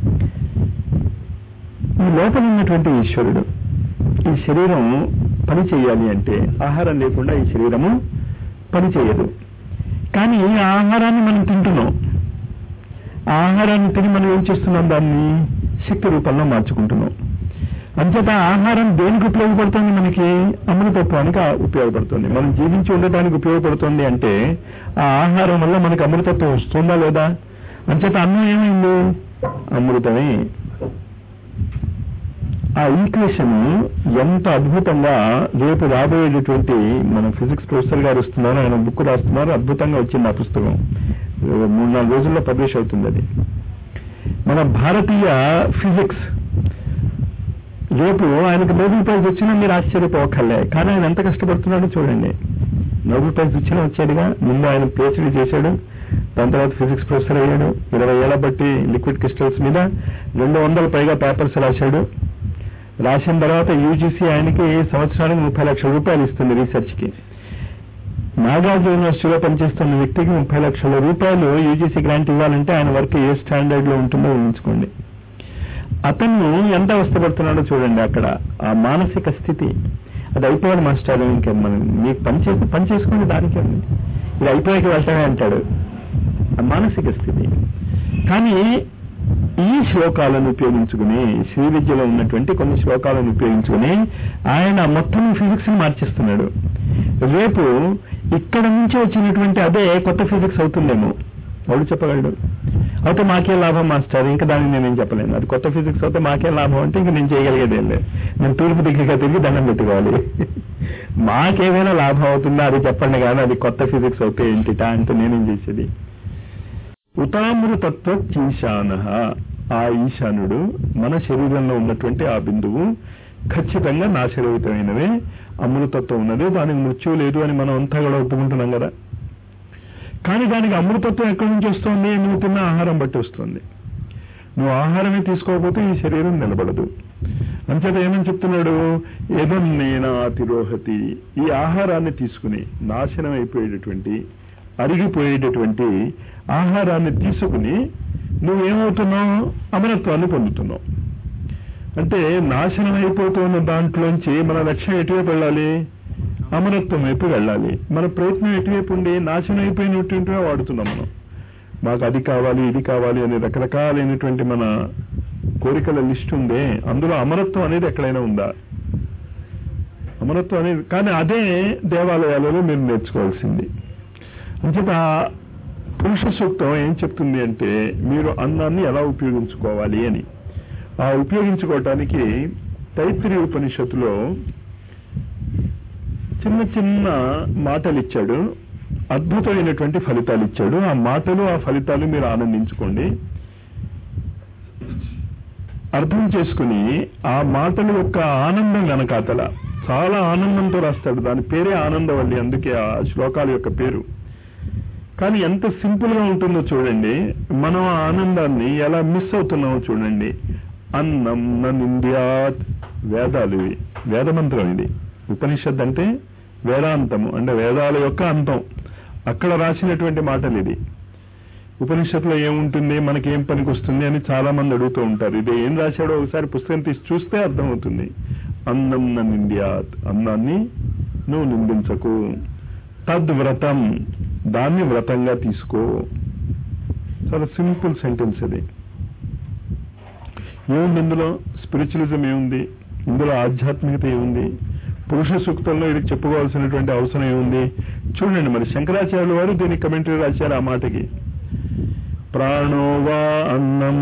A: ఈ లోపల ఉన్నటువంటి ఈశ్వరుడు ఈ శరీరం పని చేయాలి అంటే ఆహారం లేకుండా ఈ శరీరము పని చేయదు కానీ ఆ ఆహారాన్ని మనం తింటున్నాం ఆ ఆహారాన్ని తిని మనం ఏం చేస్తున్నాం దాన్ని శక్తి రూపంలో మార్చుకుంటున్నాం అంచేత ఆహారం దేనికి ఉపయోగపడుతుంది మనకి అమృతత్వానికి ఆ ఉపయోగపడుతుంది మనం జీవించి ఉండటానికి ఉపయోగపడుతుంది అంటే ఆ ఆహారం వల్ల మనకి అమృతత్వం వస్తుందా లేదా అంచేత అన్నం ఏమైంది అమృతమే ఆ ఈక్వేషన్ ఎంత అద్భుతంగా రేపు రాబోయేటటువంటి మన ఫిజిక్స్ ప్రొఫెసర్ గారు వస్తున్నారు ఆయన బుక్ రాస్తున్నారు అద్భుతంగా వచ్చింది ఆ పుస్తకం మూడు నాలుగు రోజుల్లో పబ్లిష్ అవుతుంది అది మన భారతీయ ఫిజిక్స్ రేపు ఆయనకు నోబెల్ ప్రైజ్ వచ్చినా మీరు ఆశ్చర్యపోవక్కర్లే కానీ ఆయన ఎంత కష్టపడుతున్నాడో చూడండి నోబెల్ ప్రైజ్ వచ్చినా వచ్చాడుగా ముందు ఆయన పిహెచ్డీ చేశాడు దాని తర్వాత ఫిజిక్స్ ప్రొఫెసర్ అయ్యాడు ఇరవై ఏళ్ల బట్టి లిక్విడ్ క్రిస్టల్స్ మీద రెండు వందల పైగా పేపర్స్ రాశాడు రాసిన తర్వాత యూజీసీ ఆయనకి సంవత్సరానికి ముప్పై లక్షల రూపాయలు ఇస్తుంది రీసెర్చ్ కి నాగార్జున యూనివర్సిటీలో పనిచేస్తున్న వ్యక్తికి ముప్పై లక్షల రూపాయలు యూజీసీ గ్రాంట్ ఇవ్వాలంటే ఆయన వర్క్ ఏ స్టాండర్డ్ లో ఉంటుందో ఊహించుకోండి అతను ఎంత అవస్థపడుతున్నాడో చూడండి అక్కడ ఆ మానసిక స్థితి అది అయిపోయాడు మాస్టర్ ఇంకా మనం మీకు పని చేసి పని చేసుకోండి దానికే ఉంది ఇది అయిపోయాక వెళ్తామే అంటాడు ఆ మానసిక స్థితి కానీ ఈ శ్లోకాలను ఉపయోగించుకుని శ్రీ విద్యలో ఉన్నటువంటి కొన్ని శ్లోకాలను ఉపయోగించుకుని ఆయన మొత్తం ఫిజిక్స్ ని మార్చేస్తున్నాడు రేపు ఇక్కడ నుంచి వచ్చినటువంటి అదే కొత్త ఫిజిక్స్ అవుతుందేమో ఎవడు చెప్పగలడు అయితే మాకే లాభం మాస్టర్ ఇంకా దానికి నేనేం చెప్పలేను అది కొత్త ఫిజిక్స్ అయితే మాకే లాభం అంటే ఇంకా నేను చేయగలిగేది ఏం లేదు నేను తూర్పు దిక్కుగా తిరిగి దండం పెట్టుకోవాలి మాకేమైనా లాభం అవుతుందా అది చెప్పండి కానీ అది కొత్త ఫిజిక్స్ అవుతే ఏంటిటా అంటే నేనేం చేసేది ఉతామృతత్వ ఈశాన ఆ ఈశానుడు మన శరీరంలో ఉన్నటువంటి ఆ బిందువు ఖచ్చితంగా నాశరహితమైనవే అమృతత్వం ఉన్నది దానికి మృత్యువు లేదు అని మనం అంతా కూడా ఒప్పుకుంటున్నాం కదా కానీ దానికి అమృతత్వం ఎక్కడి నుంచి వస్తుంది నువ్వు తిన్న ఆహారం బట్టి వస్తుంది నువ్వు ఆహారమే తీసుకోకపోతే ఈ శరీరం నిలబడదు అంచేత ఏమని చెప్తున్నాడు ఏదో నేనా తిరోహతి ఈ ఆహారాన్ని తీసుకుని నాశనం అయిపోయేటటువంటి అరిగిపోయేటటువంటి ఆహారాన్ని తీసుకుని నువ్వేమవుతున్నావు అమరత్వాన్ని పొందుతున్నావు అంటే నాశనం అయిపోతున్న దాంట్లోంచి మన లక్ష్యం ఎటువైపు వెళ్ళాలి అమరత్వం వైపు వెళ్ళాలి మన ప్రయత్నం ఎటువైపు ఉండి నాశనం అయిపోయినటువంటివే వాడుతున్నాం మనం మాకు అది కావాలి ఇది కావాలి అని రకరకాలైనటువంటి మన కోరికల లిస్ట్ ఉందే అందులో అమరత్వం అనేది ఎక్కడైనా ఉందా అమరత్వం అనేది కానీ అదే దేవాలయాలలో మీరు నేర్చుకోవాల్సింది అంచేత పురుష సూక్తం ఏం చెప్తుంది అంటే మీరు అన్నాన్ని ఎలా ఉపయోగించుకోవాలి అని ఆ ఉపయోగించుకోవటానికి తైత్రి ఉపనిషత్తులో చిన్న చిన్న మాటలు ఇచ్చాడు అద్భుతమైనటువంటి ఫలితాలు ఇచ్చాడు ఆ మాటలు ఆ ఫలితాలు మీరు ఆనందించుకోండి అర్థం చేసుకుని ఆ మాటల యొక్క ఆనందం వెనకాతల చాలా ఆనందంతో రాస్తాడు దాని పేరే ఆనందవల్లి అందుకే ఆ శ్లోకాల యొక్క పేరు కానీ ఎంత సింపుల్ గా ఉంటుందో చూడండి మనం ఆ ఆనందాన్ని ఎలా మిస్ అవుతున్నామో చూడండి అన్నం నింద్యాత్ వేదాలు ఇవి వేదమంత్రం ఇది ఉపనిషత్ అంటే వేదాంతము అంటే వేదాల యొక్క అంతం అక్కడ రాసినటువంటి మాటలు ఇది ఉపనిషత్తులో ఏముంటుంది మనకి ఏం పనికి వస్తుంది అని చాలా మంది అడుగుతూ ఉంటారు ఇది ఏం రాశాడో ఒకసారి పుస్తకం తీసి చూస్తే అర్థమవుతుంది అన్నం నింద్యాత్ అన్నాన్ని నువ్వు నిందించకు తద్వ్రతం దాన్ని వ్రతంగా తీసుకో చాలా సింపుల్ సెంటెన్స్ అది ఏముంది ఇందులో స్పిరిచువలిజం ఏముంది ఇందులో ఆధ్యాత్మికత ఏముంది పురుష సూక్తంలో ఇది చెప్పుకోవాల్సినటువంటి అవసరం ఏముంది చూడండి మరి శంకరాచార్యుల వారు దీనికి కమెంటరీ రాశారు ఆ మాటకి ప్రాణోవా అన్నం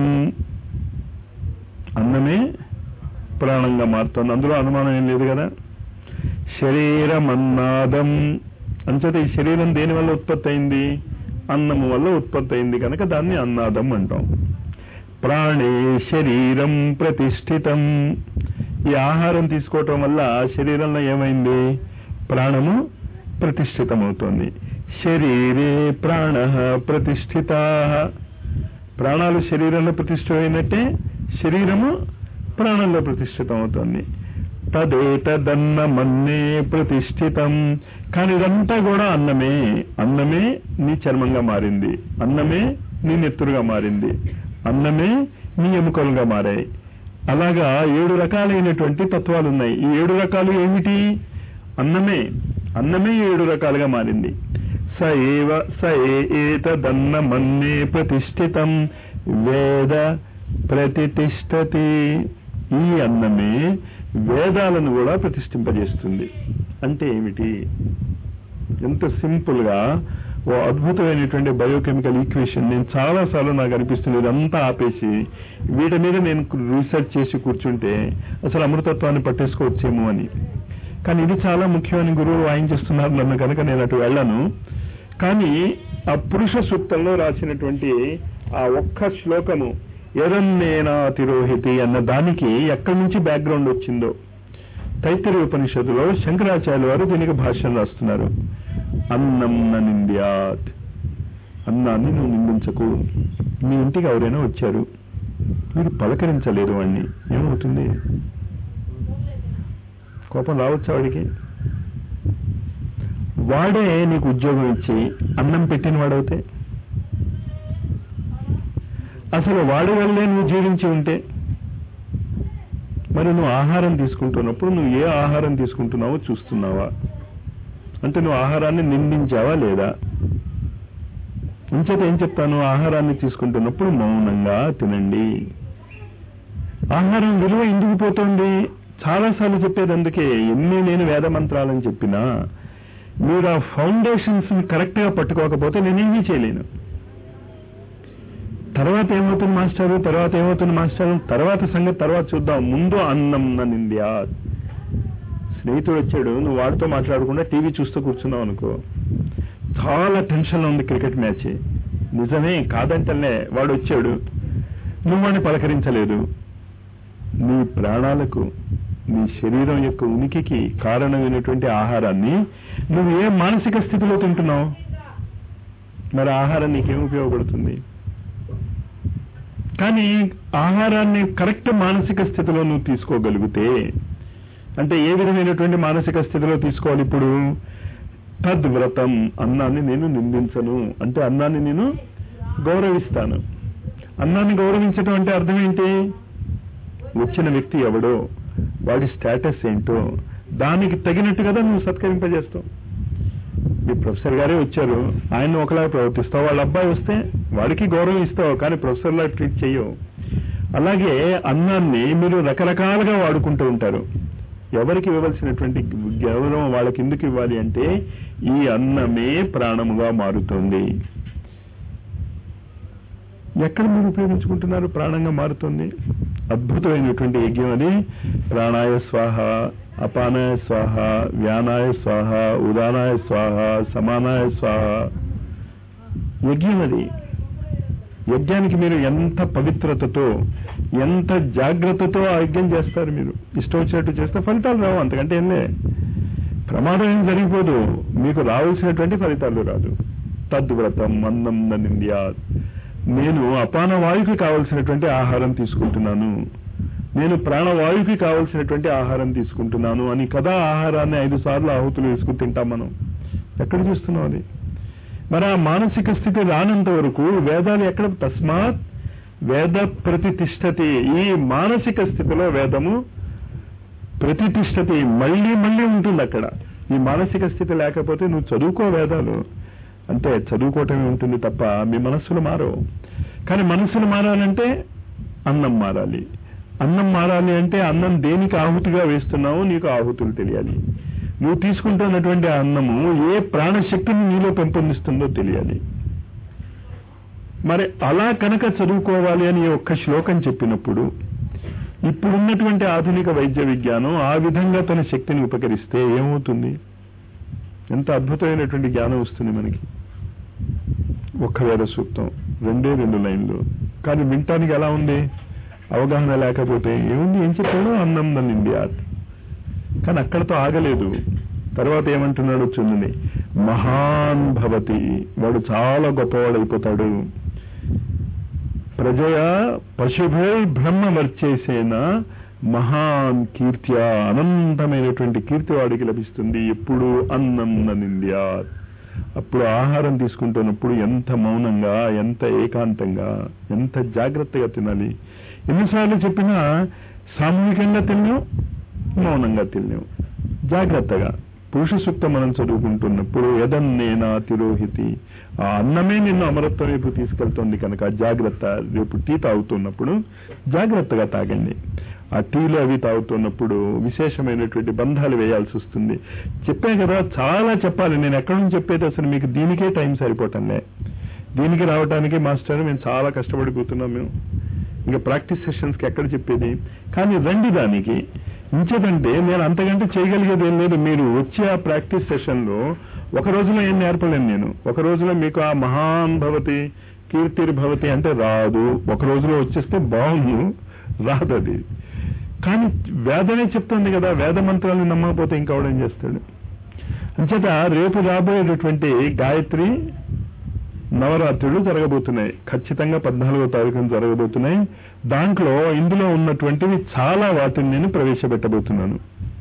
A: అన్నమే ప్రాణంగా మారుతుంది అందులో అనుమానం ఏం లేదు కదా శరీరం అన్నాదం అంచేత ఈ శరీరం దేని వల్ల ఉత్పత్తి అయింది అన్నము వల్ల ఉత్పత్తి అయింది కనుక దాన్ని అన్నాదం అంటాం ప్రాణే శరీరం ప్రతిష్ఠితం ఈ ఆహారం తీసుకోవటం వల్ల శరీరంలో ఏమైంది ప్రాణము ప్రతిష్ఠితమవుతోంది శరీరే ప్రాణ ప్రతిష్ఠిత ప్రాణాలు శరీరంలో ప్రతిష్ఠితమైనట్టే శరీరము ప్రాణంలో ప్రతిష్ఠితం అవుతుంది తదేతదన్న మన్నే ప్రతిష్ఠితం కానీ ఇదంతా కూడా అన్నమే అన్నమే నీ చర్మంగా మారింది అన్నమే నీ నెత్తురుగా మారింది అన్నమే నీ ఎముకలుగా మారాయి అలాగా ఏడు రకాలైనటువంటి తత్వాలు ఉన్నాయి ఈ ఏడు రకాలు ఏమిటి అన్నమే అన్నమే ఏడు రకాలుగా మారింది స ఏవ స ఏతదన్న మన్నే ప్రతిష్ఠితం వేద ప్రతిష్టతి ఈ అన్నమే వేదాలను కూడా ప్రతిష్ఠింపజేస్తుంది అంటే ఏమిటి ఎంత సింపుల్ గా ఓ అద్భుతమైనటువంటి బయోకెమికల్ ఈక్వేషన్ నేను చాలా సార్లు నాకు అనిపిస్తుంది ఇదంతా ఆపేసి వీటి మీద నేను రీసెర్చ్ చేసి కూర్చుంటే అసలు అమృతత్వాన్ని పట్టేసుకోవచ్చేమో అని కానీ ఇది చాలా ముఖ్యమని గురువు వాయించేస్తున్నారు నన్ను కనుక నేను అటు వెళ్ళను కానీ ఆ పురుష సూక్తంలో రాసినటువంటి ఆ ఒక్క శ్లోకము ఎరన్నేనా తిరోహితి అన్న దానికి ఎక్కడి నుంచి బ్యాక్గ్రౌండ్ వచ్చిందో తైత్తరి ఉపనిషత్తులో శంకరాచార్య వారు దీనికి భాష్యం రాస్తున్నారు అన్నం నింద్యాత్ అన్నాన్ని నువ్వు నిందించకు మీ ఇంటికి ఎవరైనా వచ్చారు మీరు పలకరించలేరు వాడిని ఏమవుతుంది కోపం రావచ్చా వాడికి వాడే నీకు ఉద్యోగం ఇచ్చి అన్నం పెట్టిన వాడవుతే అసలు వాడి వల్లే నువ్వు జీవించి ఉంటే మరి నువ్వు ఆహారం తీసుకుంటున్నప్పుడు నువ్వు ఏ ఆహారం తీసుకుంటున్నావో చూస్తున్నావా అంటే నువ్వు ఆహారాన్ని నిందించావా లేదా ఇంచేత ఏం చెప్తాను ఆహారాన్ని తీసుకుంటున్నప్పుడు మౌనంగా తినండి ఆహారం విలువ ఎందుకు పోతుంది చాలాసార్లు చెప్పేది అందుకే ఎన్ని నేను వేద మంత్రాలని చెప్పినా మీరు ఆ ఫౌండేషన్స్ ని కరెక్ట్ గా పట్టుకోకపోతే నేనేమీ చేయలేను తర్వాత ఏమవుతుంది మాస్టారు తర్వాత ఏమవుతుంది మాస్టారు తర్వాత సంగతి తర్వాత చూద్దాం ముందు అన్నం నింద్యా స్నేహితుడు వచ్చాడు నువ్వు వాడితో మాట్లాడకుండా టీవీ చూస్తూ కూర్చున్నావు అనుకో చాలా టెన్షన్ ఉంది క్రికెట్ మ్యాచ్ నిజమే కాదంటలే వాడు వచ్చాడు నువ్వు వాడిని పలకరించలేదు నీ ప్రాణాలకు నీ శరీరం యొక్క ఉనికికి కారణమైనటువంటి ఆహారాన్ని నువ్వు ఏ మానసిక స్థితిలో తింటున్నావు మరి ఆహారం నీకేం ఉపయోగపడుతుంది కానీ ఆహారాన్ని కరెక్ట్ మానసిక స్థితిలో నువ్వు తీసుకోగలిగితే అంటే ఏ విధమైనటువంటి మానసిక స్థితిలో తీసుకోవాలి ఇప్పుడు తద్వ్రతం అన్నాన్ని నేను నిందించను అంటే అన్నాన్ని నేను గౌరవిస్తాను అన్నాన్ని గౌరవించడం అంటే అర్థం ఏంటి వచ్చిన వ్యక్తి ఎవడో వాడి స్టేటస్ ఏంటో దానికి తగినట్టు కదా నువ్వు సత్కరింపజేస్తావు మీ ప్రొఫెసర్ గారే వచ్చారు ఆయన ఒకలా ప్రవర్తిస్తావు వాళ్ళ అబ్బాయి వస్తే వాడికి గౌరవం ఇస్తావు కానీ ప్రొఫెసర్లా ట్రీట్ చెయ్యవు అలాగే అన్నాన్ని మీరు రకరకాలుగా వాడుకుంటూ ఉంటారు ఎవరికి ఇవ్వవలసినటువంటి గౌరవం వాళ్ళకి ఎందుకు ఇవ్వాలి అంటే ఈ అన్నమే ప్రాణముగా మారుతుంది ఎక్కడ మీరు ఉపయోగించుకుంటున్నారు ప్రాణంగా మారుతుంది అద్భుతమైనటువంటి యజ్ఞం అది ప్రాణాయ స్వాహ అపానాయ స్వాహ వ్యానాయ స్వాహ ఉదానాయ స్వాహ సమానాయ స్వాహ యజ్ఞం అది యజ్ఞానికి మీరు ఎంత పవిత్రతతో ఎంత జాగ్రత్తతో ఆ యజ్ఞం చేస్తారు మీరు ఇష్టం వచ్చినట్టు చేస్తే ఫలితాలు రావు అంతకంటే ఏంలే ప్రమాదం ఏం జరిగిపోదు మీకు రావాల్సినటువంటి ఫలితాలు రాదు తద్వ్రతం అన్నం నింద్యా నేను అపాన వాయుకి కావలసినటువంటి ఆహారం తీసుకుంటున్నాను నేను ప్రాణవాయుకి కావలసినటువంటి ఆహారం తీసుకుంటున్నాను అని కదా ఆహారాన్ని ఐదు సార్లు ఆహుతులు వేసుకుని తింటాం మనం ఎక్కడ చూస్తున్నాం అది మరి ఆ మానసిక స్థితి రానంత వరకు వేదాలు ఎక్కడ తస్మాత్ వేద ప్రతిష్టతి ఈ మానసిక స్థితిలో వేదము ప్రతిష్టతి మళ్ళీ మళ్ళీ ఉంటుంది అక్కడ ఈ మానసిక స్థితి లేకపోతే నువ్వు చదువుకో వేదాలు అంటే చదువుకోవటమే ఉంటుంది తప్ప మీ మనస్సులు మారవు కానీ మనస్సులు మారాలంటే అన్నం మారాలి అన్నం మారాలి అంటే అన్నం దేనికి ఆహుతిగా వేస్తున్నావో నీకు ఆహుతులు తెలియాలి నువ్వు తీసుకుంటున్నటువంటి ఆ అన్నము ఏ ప్రాణశక్తిని నీలో పెంపొందిస్తుందో తెలియాలి మరి అలా కనుక చదువుకోవాలి అని ఒక్క శ్లోకం చెప్పినప్పుడు ఇప్పుడున్నటువంటి ఆధునిక వైద్య విజ్ఞానం ఆ విధంగా తన శక్తిని ఉపకరిస్తే ఏమవుతుంది ఎంత అద్భుతమైనటువంటి జ్ఞానం వస్తుంది మనకి ఒక్క వేద సూక్తం రెండే రెండు లైన్లు కానీ వింటానికి ఎలా ఉంది అవగాహన లేకపోతే ఏముంది ఏం చెప్పాడు అన్నం నన్నింది కానీ అక్కడతో ఆగలేదు తర్వాత ఏమంటున్నాడు చూడండి మహాన్ భవతి వాడు చాలా గొప్పవాడు అయిపోతాడు ప్రజయ పశుభే బ్రహ్మ వర్చేసేన మహాన్ కీర్త్య అనంతమైనటువంటి కీర్తి వాడికి లభిస్తుంది ఎప్పుడు అన్నం నింద్యా అప్పుడు ఆహారం తీసుకుంటున్నప్పుడు ఎంత మౌనంగా ఎంత ఏకాంతంగా ఎంత జాగ్రత్తగా తినాలి ఎన్నిసార్లు చెప్పినా సామూహికంగా తిన్నాం మౌనంగా తిన్నాం జాగ్రత్తగా పురుష సూక్తం మనం చదువుకుంటున్నప్పుడు ఎదన్నేనా తిరోహితి ఆ అన్నమే నిన్ను అమరత్వం వైపు తీసుకెళ్తుంది కనుక జాగ్రత్త రేపు టీ తాగుతున్నప్పుడు జాగ్రత్తగా తాగండి ఆ టీలు అవి తాగుతున్నప్పుడు విశేషమైనటువంటి బంధాలు వేయాల్సి వస్తుంది చెప్పే కదా చాలా చెప్పాలి నేను ఎక్కడి నుంచి చెప్పేది అసలు మీకు దీనికే టైం సరిపోవటంలే దీనికి రావడానికి మాస్టర్ మేము చాలా కష్టపడిపోతున్నాం మేము ఇంకా ప్రాక్టీస్ సెషన్స్కి ఎక్కడ చెప్పేది కానీ రండి దానికి ఇంచేదంటే నేను అంతకంటే చేయగలిగేది ఏం లేదు మీరు వచ్చే ఆ ప్రాక్టీస్ సెషన్లో ఒక రోజులో ఏం నేర్పలేను నేను ఒక రోజులో మీకు ఆ మహాన్ భవతి కీర్తిర్ భవతి అంటే రాదు ఒక రోజులో వచ్చేస్తే బాగుండు రాదు అది కానీ వేదమే చెప్తుంది కదా వేద మంత్రాలను నమ్మకపోతే ఇంకెవడేం చేస్తాడు అంచేత రేపు రాబోయేటటువంటి గాయత్రి నవరాత్రులు జరగబోతున్నాయి ఖచ్చితంగా పద్నాలుగో తారీఖున జరగబోతున్నాయి దాంట్లో ఇందులో ఉన్నటువంటివి చాలా వాటిని నేను ప్రవేశపెట్టబోతున్నాను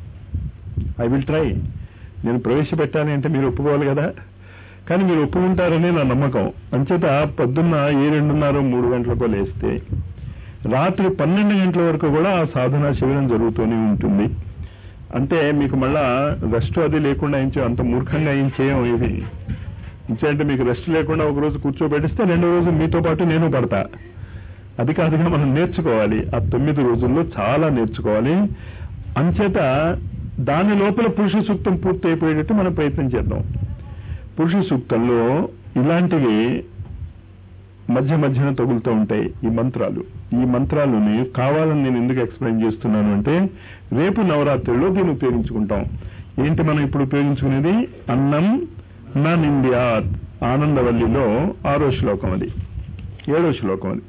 A: ఐ విల్ ట్రై నేను ప్రవేశపెట్టాలి అంటే మీరు ఒప్పుకోవాలి కదా కానీ మీరు ఒప్పుకుంటారని నా నమ్మకం అంచేత పొద్దున్న ఏ రెండున్నర మూడు గంటలకో లేస్తే రాత్రి పన్నెండు గంటల వరకు కూడా ఆ సాధనా శిబిరం జరుగుతూనే ఉంటుంది అంటే మీకు మళ్ళా రెస్ట్ అది లేకుండా ఏం చేయం అంత మూర్ఖంగా ఏం చేయం ఇది ఇంచేంటే మీకు రెస్ట్ లేకుండా ఒక రోజు కూర్చోబెట్టిస్తే రెండో రోజు మీతో పాటు నేను పడతా అది కాదుగా మనం నేర్చుకోవాలి ఆ తొమ్మిది రోజుల్లో చాలా నేర్చుకోవాలి అంచేత దాని లోపల పురుష సూక్తం పూర్తి అయిపోయేటట్టు మనం ప్రయత్నం చేద్దాం పురుష సూక్తంలో ఇలాంటివి మధ్య మధ్యన తగులుతూ ఉంటాయి ఈ మంత్రాలు ఈ మంత్రాలని కావాలని నేను ఎందుకు ఎక్స్ప్లెయిన్ చేస్తున్నాను అంటే రేపు నవరాత్రిలో దీన్ని ఉపయోగించుకుంటాం ఏంటి మనం ఇప్పుడు ఉపయోగించుకునేది అన్నం నా నింద్యాత్ ఆనందవల్లిలో ఆరో శ్లోకం అది ఏడో శ్లోకం అది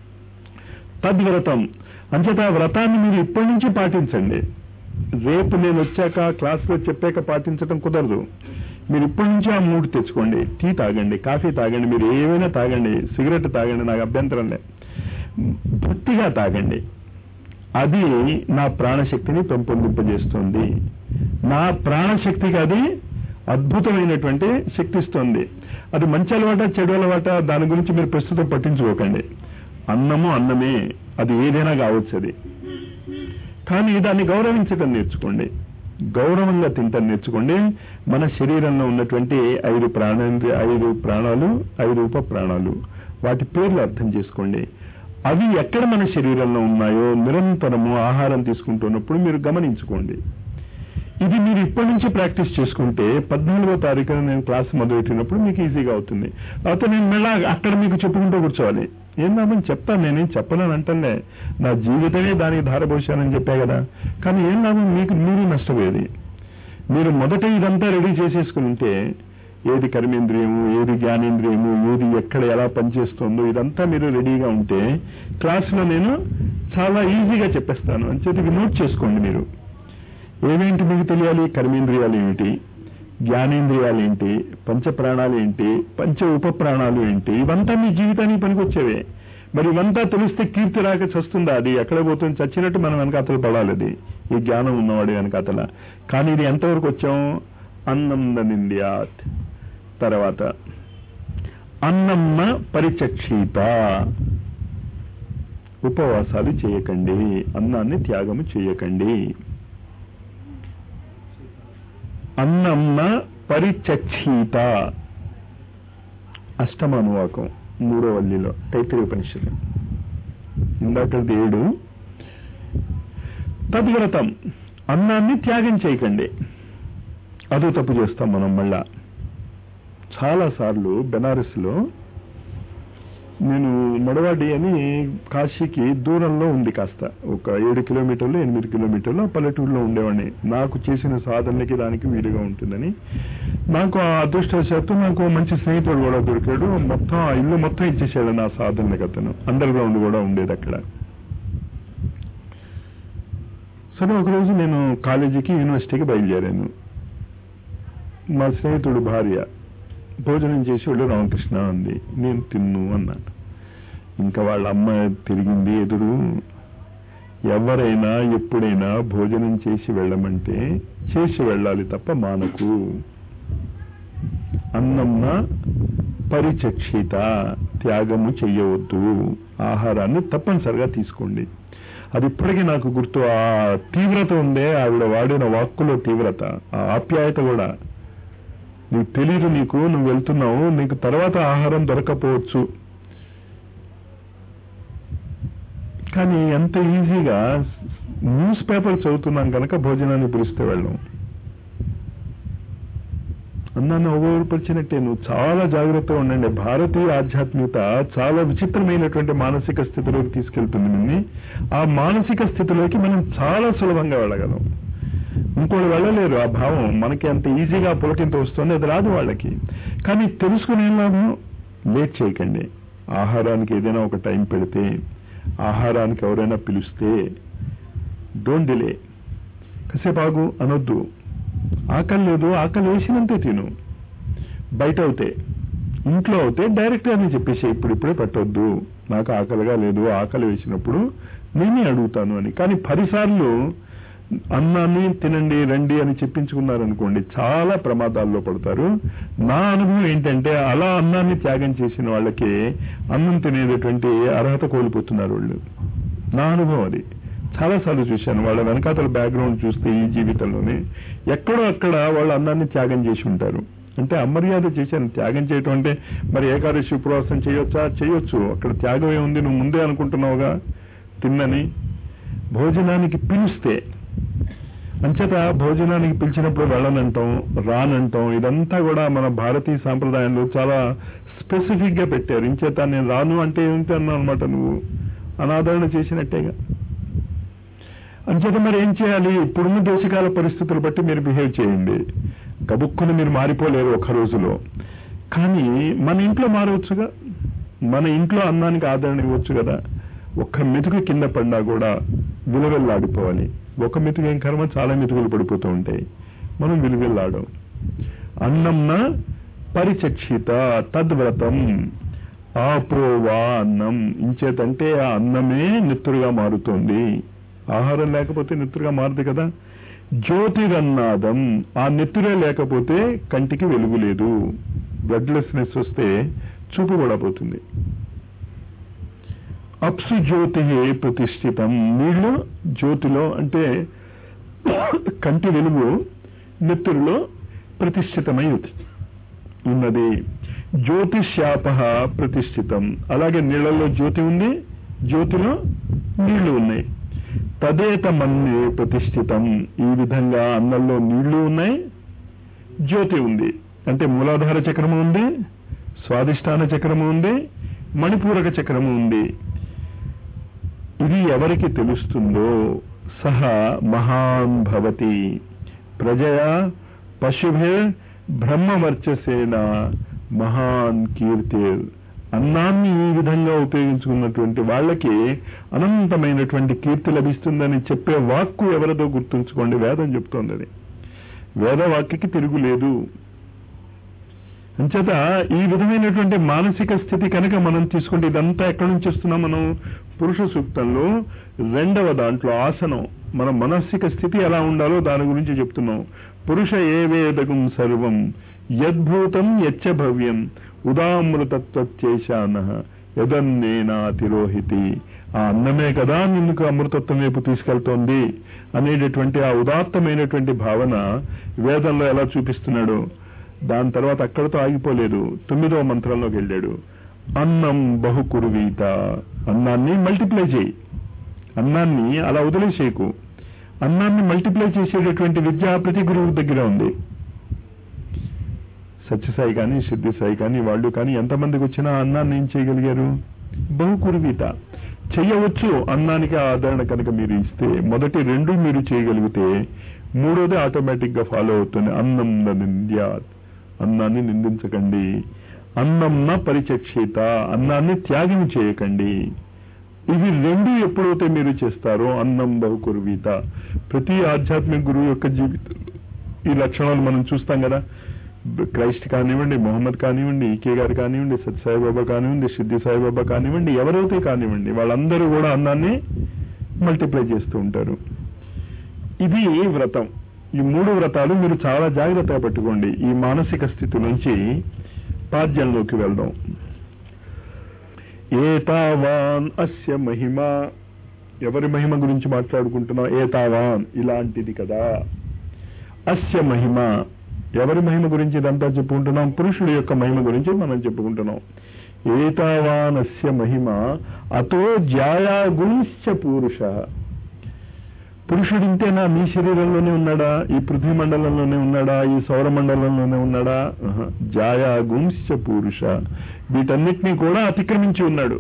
A: తద్వ్రతం అంచేత ఆ వ్రతాన్ని మీరు ఇప్పటి నుంచి పాటించండి రేపు నేను వచ్చాక క్లాస్లో చెప్పాక పాటించడం కుదరదు మీరు ఇప్పటి నుంచి ఆ మూడు తెచ్చుకోండి టీ తాగండి కాఫీ తాగండి మీరు ఏమైనా తాగండి సిగరెట్ తాగండి నాకు అభ్యంతరం లే భక్తిగా తాగండి అది నా ప్రాణశక్తిని పెంపొందింపజేస్తుంది నా ప్రాణశక్తికి అది అద్భుతమైనటువంటి శక్తి ఇస్తుంది అది మంచి అలవాట చెడు అలవాట దాని గురించి మీరు ప్రస్తుతం పట్టించుకోకండి అన్నము అన్నమే అది ఏదైనా కావచ్చు అది కానీ దాన్ని గౌరవించడం నేర్చుకోండి గౌరవంగా తింటాం నేర్చుకోండి మన శరీరంలో ఉన్నటువంటి ఐదు ప్రాణ ఐదు ప్రాణాలు ఐదు ఉప ప్రాణాలు వాటి పేర్లు అర్థం చేసుకోండి అవి ఎక్కడ మన శరీరంలో ఉన్నాయో నిరంతరము ఆహారం తీసుకుంటున్నప్పుడు మీరు గమనించుకోండి ఇది మీరు ఇప్పటి నుంచి ప్రాక్టీస్ చేసుకుంటే పద్నాలుగో తారీఖున నేను క్లాస్ మొదలెట్టినప్పుడు మీకు ఈజీగా అవుతుంది అయితే నేను మళ్ళా అక్కడ మీకు చెప్పుకుంటూ కూర్చోవాలి ఏం లాభం చెప్తాను నేనేం చెప్పనని అంటలే నా జీవితమే దానికి ధారపోశానని చెప్పా కదా కానీ ఏం లాభం మీకు మీరు నష్టపోయేది మీరు మొదట ఇదంతా రెడీ చేసేసుకుని ఉంటే ఏది కర్మేంద్రియము ఏది జ్ఞానేంద్రియము ఏది ఎక్కడ ఎలా పనిచేస్తుందో ఇదంతా మీరు రెడీగా ఉంటే క్లాసులో నేను చాలా ఈజీగా చెప్పేస్తాను అంచేది నోట్ చేసుకోండి మీరు ఏమేంటి మీకు తెలియాలి కర్మేంద్రియాలు ఏమిటి జ్ఞానేంద్రియాలు ఏంటి పంచ ప్రాణాలు ఏంటి పంచ ఉప ప్రాణాలు ఏంటి ఇవంతా మీ జీవితానికి పనికొచ్చేవే మరి ఇవంతా తెలిస్తే కీర్తి రాక చస్తుందా అది ఎక్కడ పోతుంది చచ్చినట్టు మనం వెనకాతలు పడాలి అది ఈ జ్ఞానం ఉన్నవాడు వెనకాతల కానీ ఇది ఎంతవరకు వచ్చాం అన్నం నింద్యాత్ తర్వాత అన్నమ్మ పరిచక్షీత ఉపవాసాలు చేయకండి అన్నాన్ని త్యాగము చేయకండి అన్నమ్మ పరిచక్షీత అష్టమ అనువాకం మూడో వల్లిలో తైత్రీయ ఉపనిషత్తు ఇందాకది ఏడు తద్వ్రతం అన్నాన్ని త్యాగం చేయకండి అదో తప్పు చేస్తాం మనం మళ్ళా చాలా సార్లు బెనారస్లో నేను మడవాడి అని కాశీకి దూరంలో ఉంది కాస్త ఒక ఏడు కిలోమీటర్లు ఎనిమిది కిలోమీటర్లు ఆ పల్లెటూరులో ఉండేవాడిని నాకు చేసిన సాధనలకి దానికి వీలుగా ఉంటుందని నాకు ఆ అదృష్టవశాత్తు నాకు మంచి స్నేహితుడు కూడా దొరికాడు మొత్తం ఆ ఇల్లు మొత్తం ఇచ్చేసాడు నా సాధనలకి అతను అండర్ గ్రౌండ్ కూడా ఉండేది అక్కడ సరే ఒకరోజు నేను కాలేజీకి యూనివర్సిటీకి బయలుదేరాను మా స్నేహితుడు భార్య భోజనం చేసి వాళ్ళు రామకృష్ణ అంది నేను తిన్ను అన్నాను ఇంకా వాళ్ళ అమ్మ తిరిగింది ఎదురు ఎవరైనా ఎప్పుడైనా భోజనం చేసి వెళ్ళమంటే చేసి వెళ్ళాలి తప్ప మానకు అన్నమ్మ పరిచక్షిత త్యాగము చెయ్యవద్దు ఆహారాన్ని తప్పనిసరిగా తీసుకోండి అది ఇప్పటికీ నాకు గుర్తు ఆ తీవ్రత ఉందే ఆవిడ వాడిన వాక్కులో తీవ్రత ఆ ఆప్యాయత కూడా నీకు తెలియదు నీకు నువ్వు వెళ్తున్నావు నీకు తర్వాత ఆహారం దొరకపోవచ్చు కానీ ఎంత ఈజీగా న్యూస్ పేపర్ చదువుతున్నాం కనుక భోజనాన్ని పిలిస్తే వెళ్ళం అన్నాన్ని ఓవర్పరిచినట్టే నువ్వు చాలా జాగ్రత్తగా ఉండండి భారతీయ ఆధ్యాత్మికత చాలా విచిత్రమైనటువంటి మానసిక స్థితిలోకి తీసుకెళ్తుంది మిన్ని ఆ మానసిక స్థితిలోకి మనం చాలా సులభంగా వెళ్ళగలం ఇంకోళ్ళు వెళ్ళలేరు ఆ భావం మనకి అంత ఈజీగా పులకింత వస్తుంది అది రాదు వాళ్ళకి కానీ తెలుసుకునే లాభం లేట్ చేయకండి ఆహారానికి ఏదైనా ఒక టైం పెడితే ఆహారానికి ఎవరైనా పిలిస్తే డోంట్ డిలే కాసేపు ఆగు అనొద్దు ఆకలి లేదు ఆకలి వేసినంతే తిను బయట అవుతే ఇంట్లో అవుతే డైరెక్ట్గా నేను చెప్పేసి ఇప్పుడు ఇప్పుడే పట్టొద్దు నాకు ఆకలిగా లేదు ఆకలి వేసినప్పుడు నేనే అడుగుతాను అని కానీ పదిసార్లు అన్నాన్ని తినండి రండి అని చెప్పించుకున్నారనుకోండి చాలా ప్రమాదాల్లో పడతారు నా అనుభవం ఏంటంటే అలా అన్నాన్ని త్యాగం చేసిన వాళ్ళకి అన్నం తినేటటువంటి అర్హత కోల్పోతున్నారు వాళ్ళు నా అనుభవం అది చాలాసార్లు చూశాను వాళ్ళ వెనకాతల బ్యాక్గ్రౌండ్ చూస్తే ఈ జీవితంలోనే ఎక్కడో అక్కడ వాళ్ళు అన్నాన్ని త్యాగం చేసి ఉంటారు అంటే అమర్యాద చేశాను త్యాగం చేయటం అంటే మరి ఏకాదశి ఉపవాసం చేయొచ్చా చేయొచ్చు అక్కడ త్యాగం ఏముంది నువ్వు ముందే అనుకుంటున్నావుగా తిన్నని భోజనానికి పిలిస్తే అంచేత భోజనానికి పిలిచినప్పుడు వెళ్ళనంటాం రానంటాం ఇదంతా కూడా మన భారతీయ సాంప్రదాయంలో చాలా స్పెసిఫిక్ గా పెట్టారు ఇంచేత నేను రాను అంటే ఏమిటి అన్నా అనమాట నువ్వు అనాదరణ చేసినట్టేగా అంచేత మరి ఏం చేయాలి ఇప్పుడున్న దేశకాల పరిస్థితులు బట్టి మీరు బిహేవ్ చేయండి గబుక్కుని మీరు మారిపోలేరు ఒక రోజులో కానీ మన ఇంట్లో మారవచ్చుగా మన ఇంట్లో అన్నానికి ఆదరణ ఇవ్వచ్చు కదా ఒక్క మెతుకు కింద పడినా కూడా విలువెల్లాడిపోవాలి ఒక మెతుకు ఏం కర్మ చాలా మెతుకులు పడిపోతూ ఉంటాయి మనం విలువెల్లాడం అన్నంన పరిచక్షిత తద్వ్రతం ఆప్రోవా అన్నం ఇంచేతంటే ఆ అన్నమే నెత్తురుగా మారుతోంది ఆహారం లేకపోతే నెత్తురుగా మారదు కదా జ్యోతిరన్నాదం ఆ నెత్తురే లేకపోతే కంటికి వెలుగు లేదు బ్లడ్లెస్నెస్ వస్తే చూపు కూడా పోతుంది అప్సు జ్యోతి ప్రతిష్ఠితం నీళ్లు జ్యోతిలో అంటే కంటి వెలుగు నెత్తురులో ప్రతిష్ఠితమై ఉన్నది జ్యోతిష్యాప ప్రతిష్ఠితం అలాగే నీళ్లలో జ్యోతి ఉంది జ్యోతిలో నీళ్లు ఉన్నాయి తదేత మన్నే ప్రతిష్ఠితం ఈ విధంగా అన్నంలో నీళ్లు ఉన్నాయి జ్యోతి ఉంది అంటే మూలాధార చక్రము ఉంది స్వాదిష్టాన చక్రము ఉంది మణిపూరక చక్రము ఉంది ఇది ఎవరికి తెలుస్తుందో సహ మహాన్ భవతి ప్రజయా పశుభే బ్రహ్మవర్చసేన మహాన్ కీర్తిర్ అన్నాన్ని ఈ విధంగా ఉపయోగించుకున్నటువంటి వాళ్ళకి అనంతమైనటువంటి కీర్తి లభిస్తుందని చెప్పే వాక్కు ఎవరిదో గుర్తుంచుకోండి వేదం చెప్తోంది అది వేదవాక్యకి తిరుగులేదు అంచేత ఈ విధమైనటువంటి మానసిక స్థితి కనుక మనం తీసుకుంటే ఇదంతా ఎక్కడి నుంచి వస్తున్నాం మనం పురుష సూక్తంలో రెండవ దాంట్లో ఆసనం మన మానసిక స్థితి ఎలా ఉండాలో దాని గురించి చెప్తున్నాం పురుష ఏ వేదకం సర్వం యద్భూతం యచ్చ భవ్యం ఉదామృతత్వచేశాన యదన్నేనా తిరోహితి ఆ అన్నమే కదా నిన్నుకు అమృతత్వం వైపు తీసుకెళ్తోంది అనేటటువంటి ఆ ఉదాత్తమైనటువంటి భావన వేదంలో ఎలా చూపిస్తున్నాడు దాని తర్వాత అక్కడితో ఆగిపోలేదు తొమ్మిదవ మంత్రంలోకి వెళ్ళాడు అన్నం బహుకురువీత అన్నాన్ని మల్టిప్లై చేయి అన్నాన్ని అలా వదిలేసేయకు అన్నాన్ని మల్టిప్లై చేసేటటువంటి విద్య ప్రతి గురువు దగ్గర ఉంది సత్యసాయి కానీ సిద్ధి సాయి కానీ వాళ్ళు కానీ ఎంతమందికి వచ్చినా అన్నాన్ని ఏం చేయగలిగారు బహుకురువీత చెయ్యవచ్చు అన్నానికి ఆదరణ కనుక మీరు ఇస్తే మొదటి రెండు మీరు చేయగలిగితే మూడోది ఆటోమేటిక్ గా ఫాలో అవుతుంది అన్నం నింద్యాత్ అన్నాన్ని నిందించకండి అన్నం న పరిచక్షిత అన్నాన్ని త్యాగం చేయకండి ఇవి రెండు ఎప్పుడైతే మీరు చేస్తారో అన్నం బహుకురువీత ప్రతి ఆధ్యాత్మిక గురువు యొక్క జీవితం ఈ లక్షణాలు మనం చూస్తాం కదా క్రైస్ట్ కానివ్వండి మొహమ్మద్ కానివ్వండి ఈకే గారు కానివ్వండి సత్యసాయిబాబా కానివ్వండి సిద్ధి సాయిబాబా కానివ్వండి ఎవరైతే కానివ్వండి వాళ్ళందరూ కూడా అన్నాన్ని మల్టిప్లై చేస్తూ ఉంటారు ఇది వ్రతం ఈ మూడు వ్రతాలు మీరు చాలా జాగ్రత్తగా పెట్టుకోండి ఈ మానసిక స్థితి నుంచి పాద్యంలోకి వెళ్దాం ఏతావాన్ అస్య మహిమ ఎవరి మహిమ గురించి మాట్లాడుకుంటున్నాం ఏతావాన్ ఇలాంటిది కదా అస్య మహిమ ఎవరి మహిమ గురించి ఇదంతా చెప్పుకుంటున్నాం పురుషుడి యొక్క మహిమ గురించి మనం చెప్పుకుంటున్నాం ఏతావానస్య మహిమ అతో జాయాగుంశ్చ పురుష పురుషుడు ఇంతేనా మీ శరీరంలోనే ఉన్నాడా ఈ పృథ్వీ మండలంలోనే ఉన్నాడా ఈ సౌర మండలంలోనే ఉన్నాడా ఆహా. జాయాగుంశ్చ పురుష వీటన్నిటినీ కూడా అతిక్రమించి ఉన్నాడు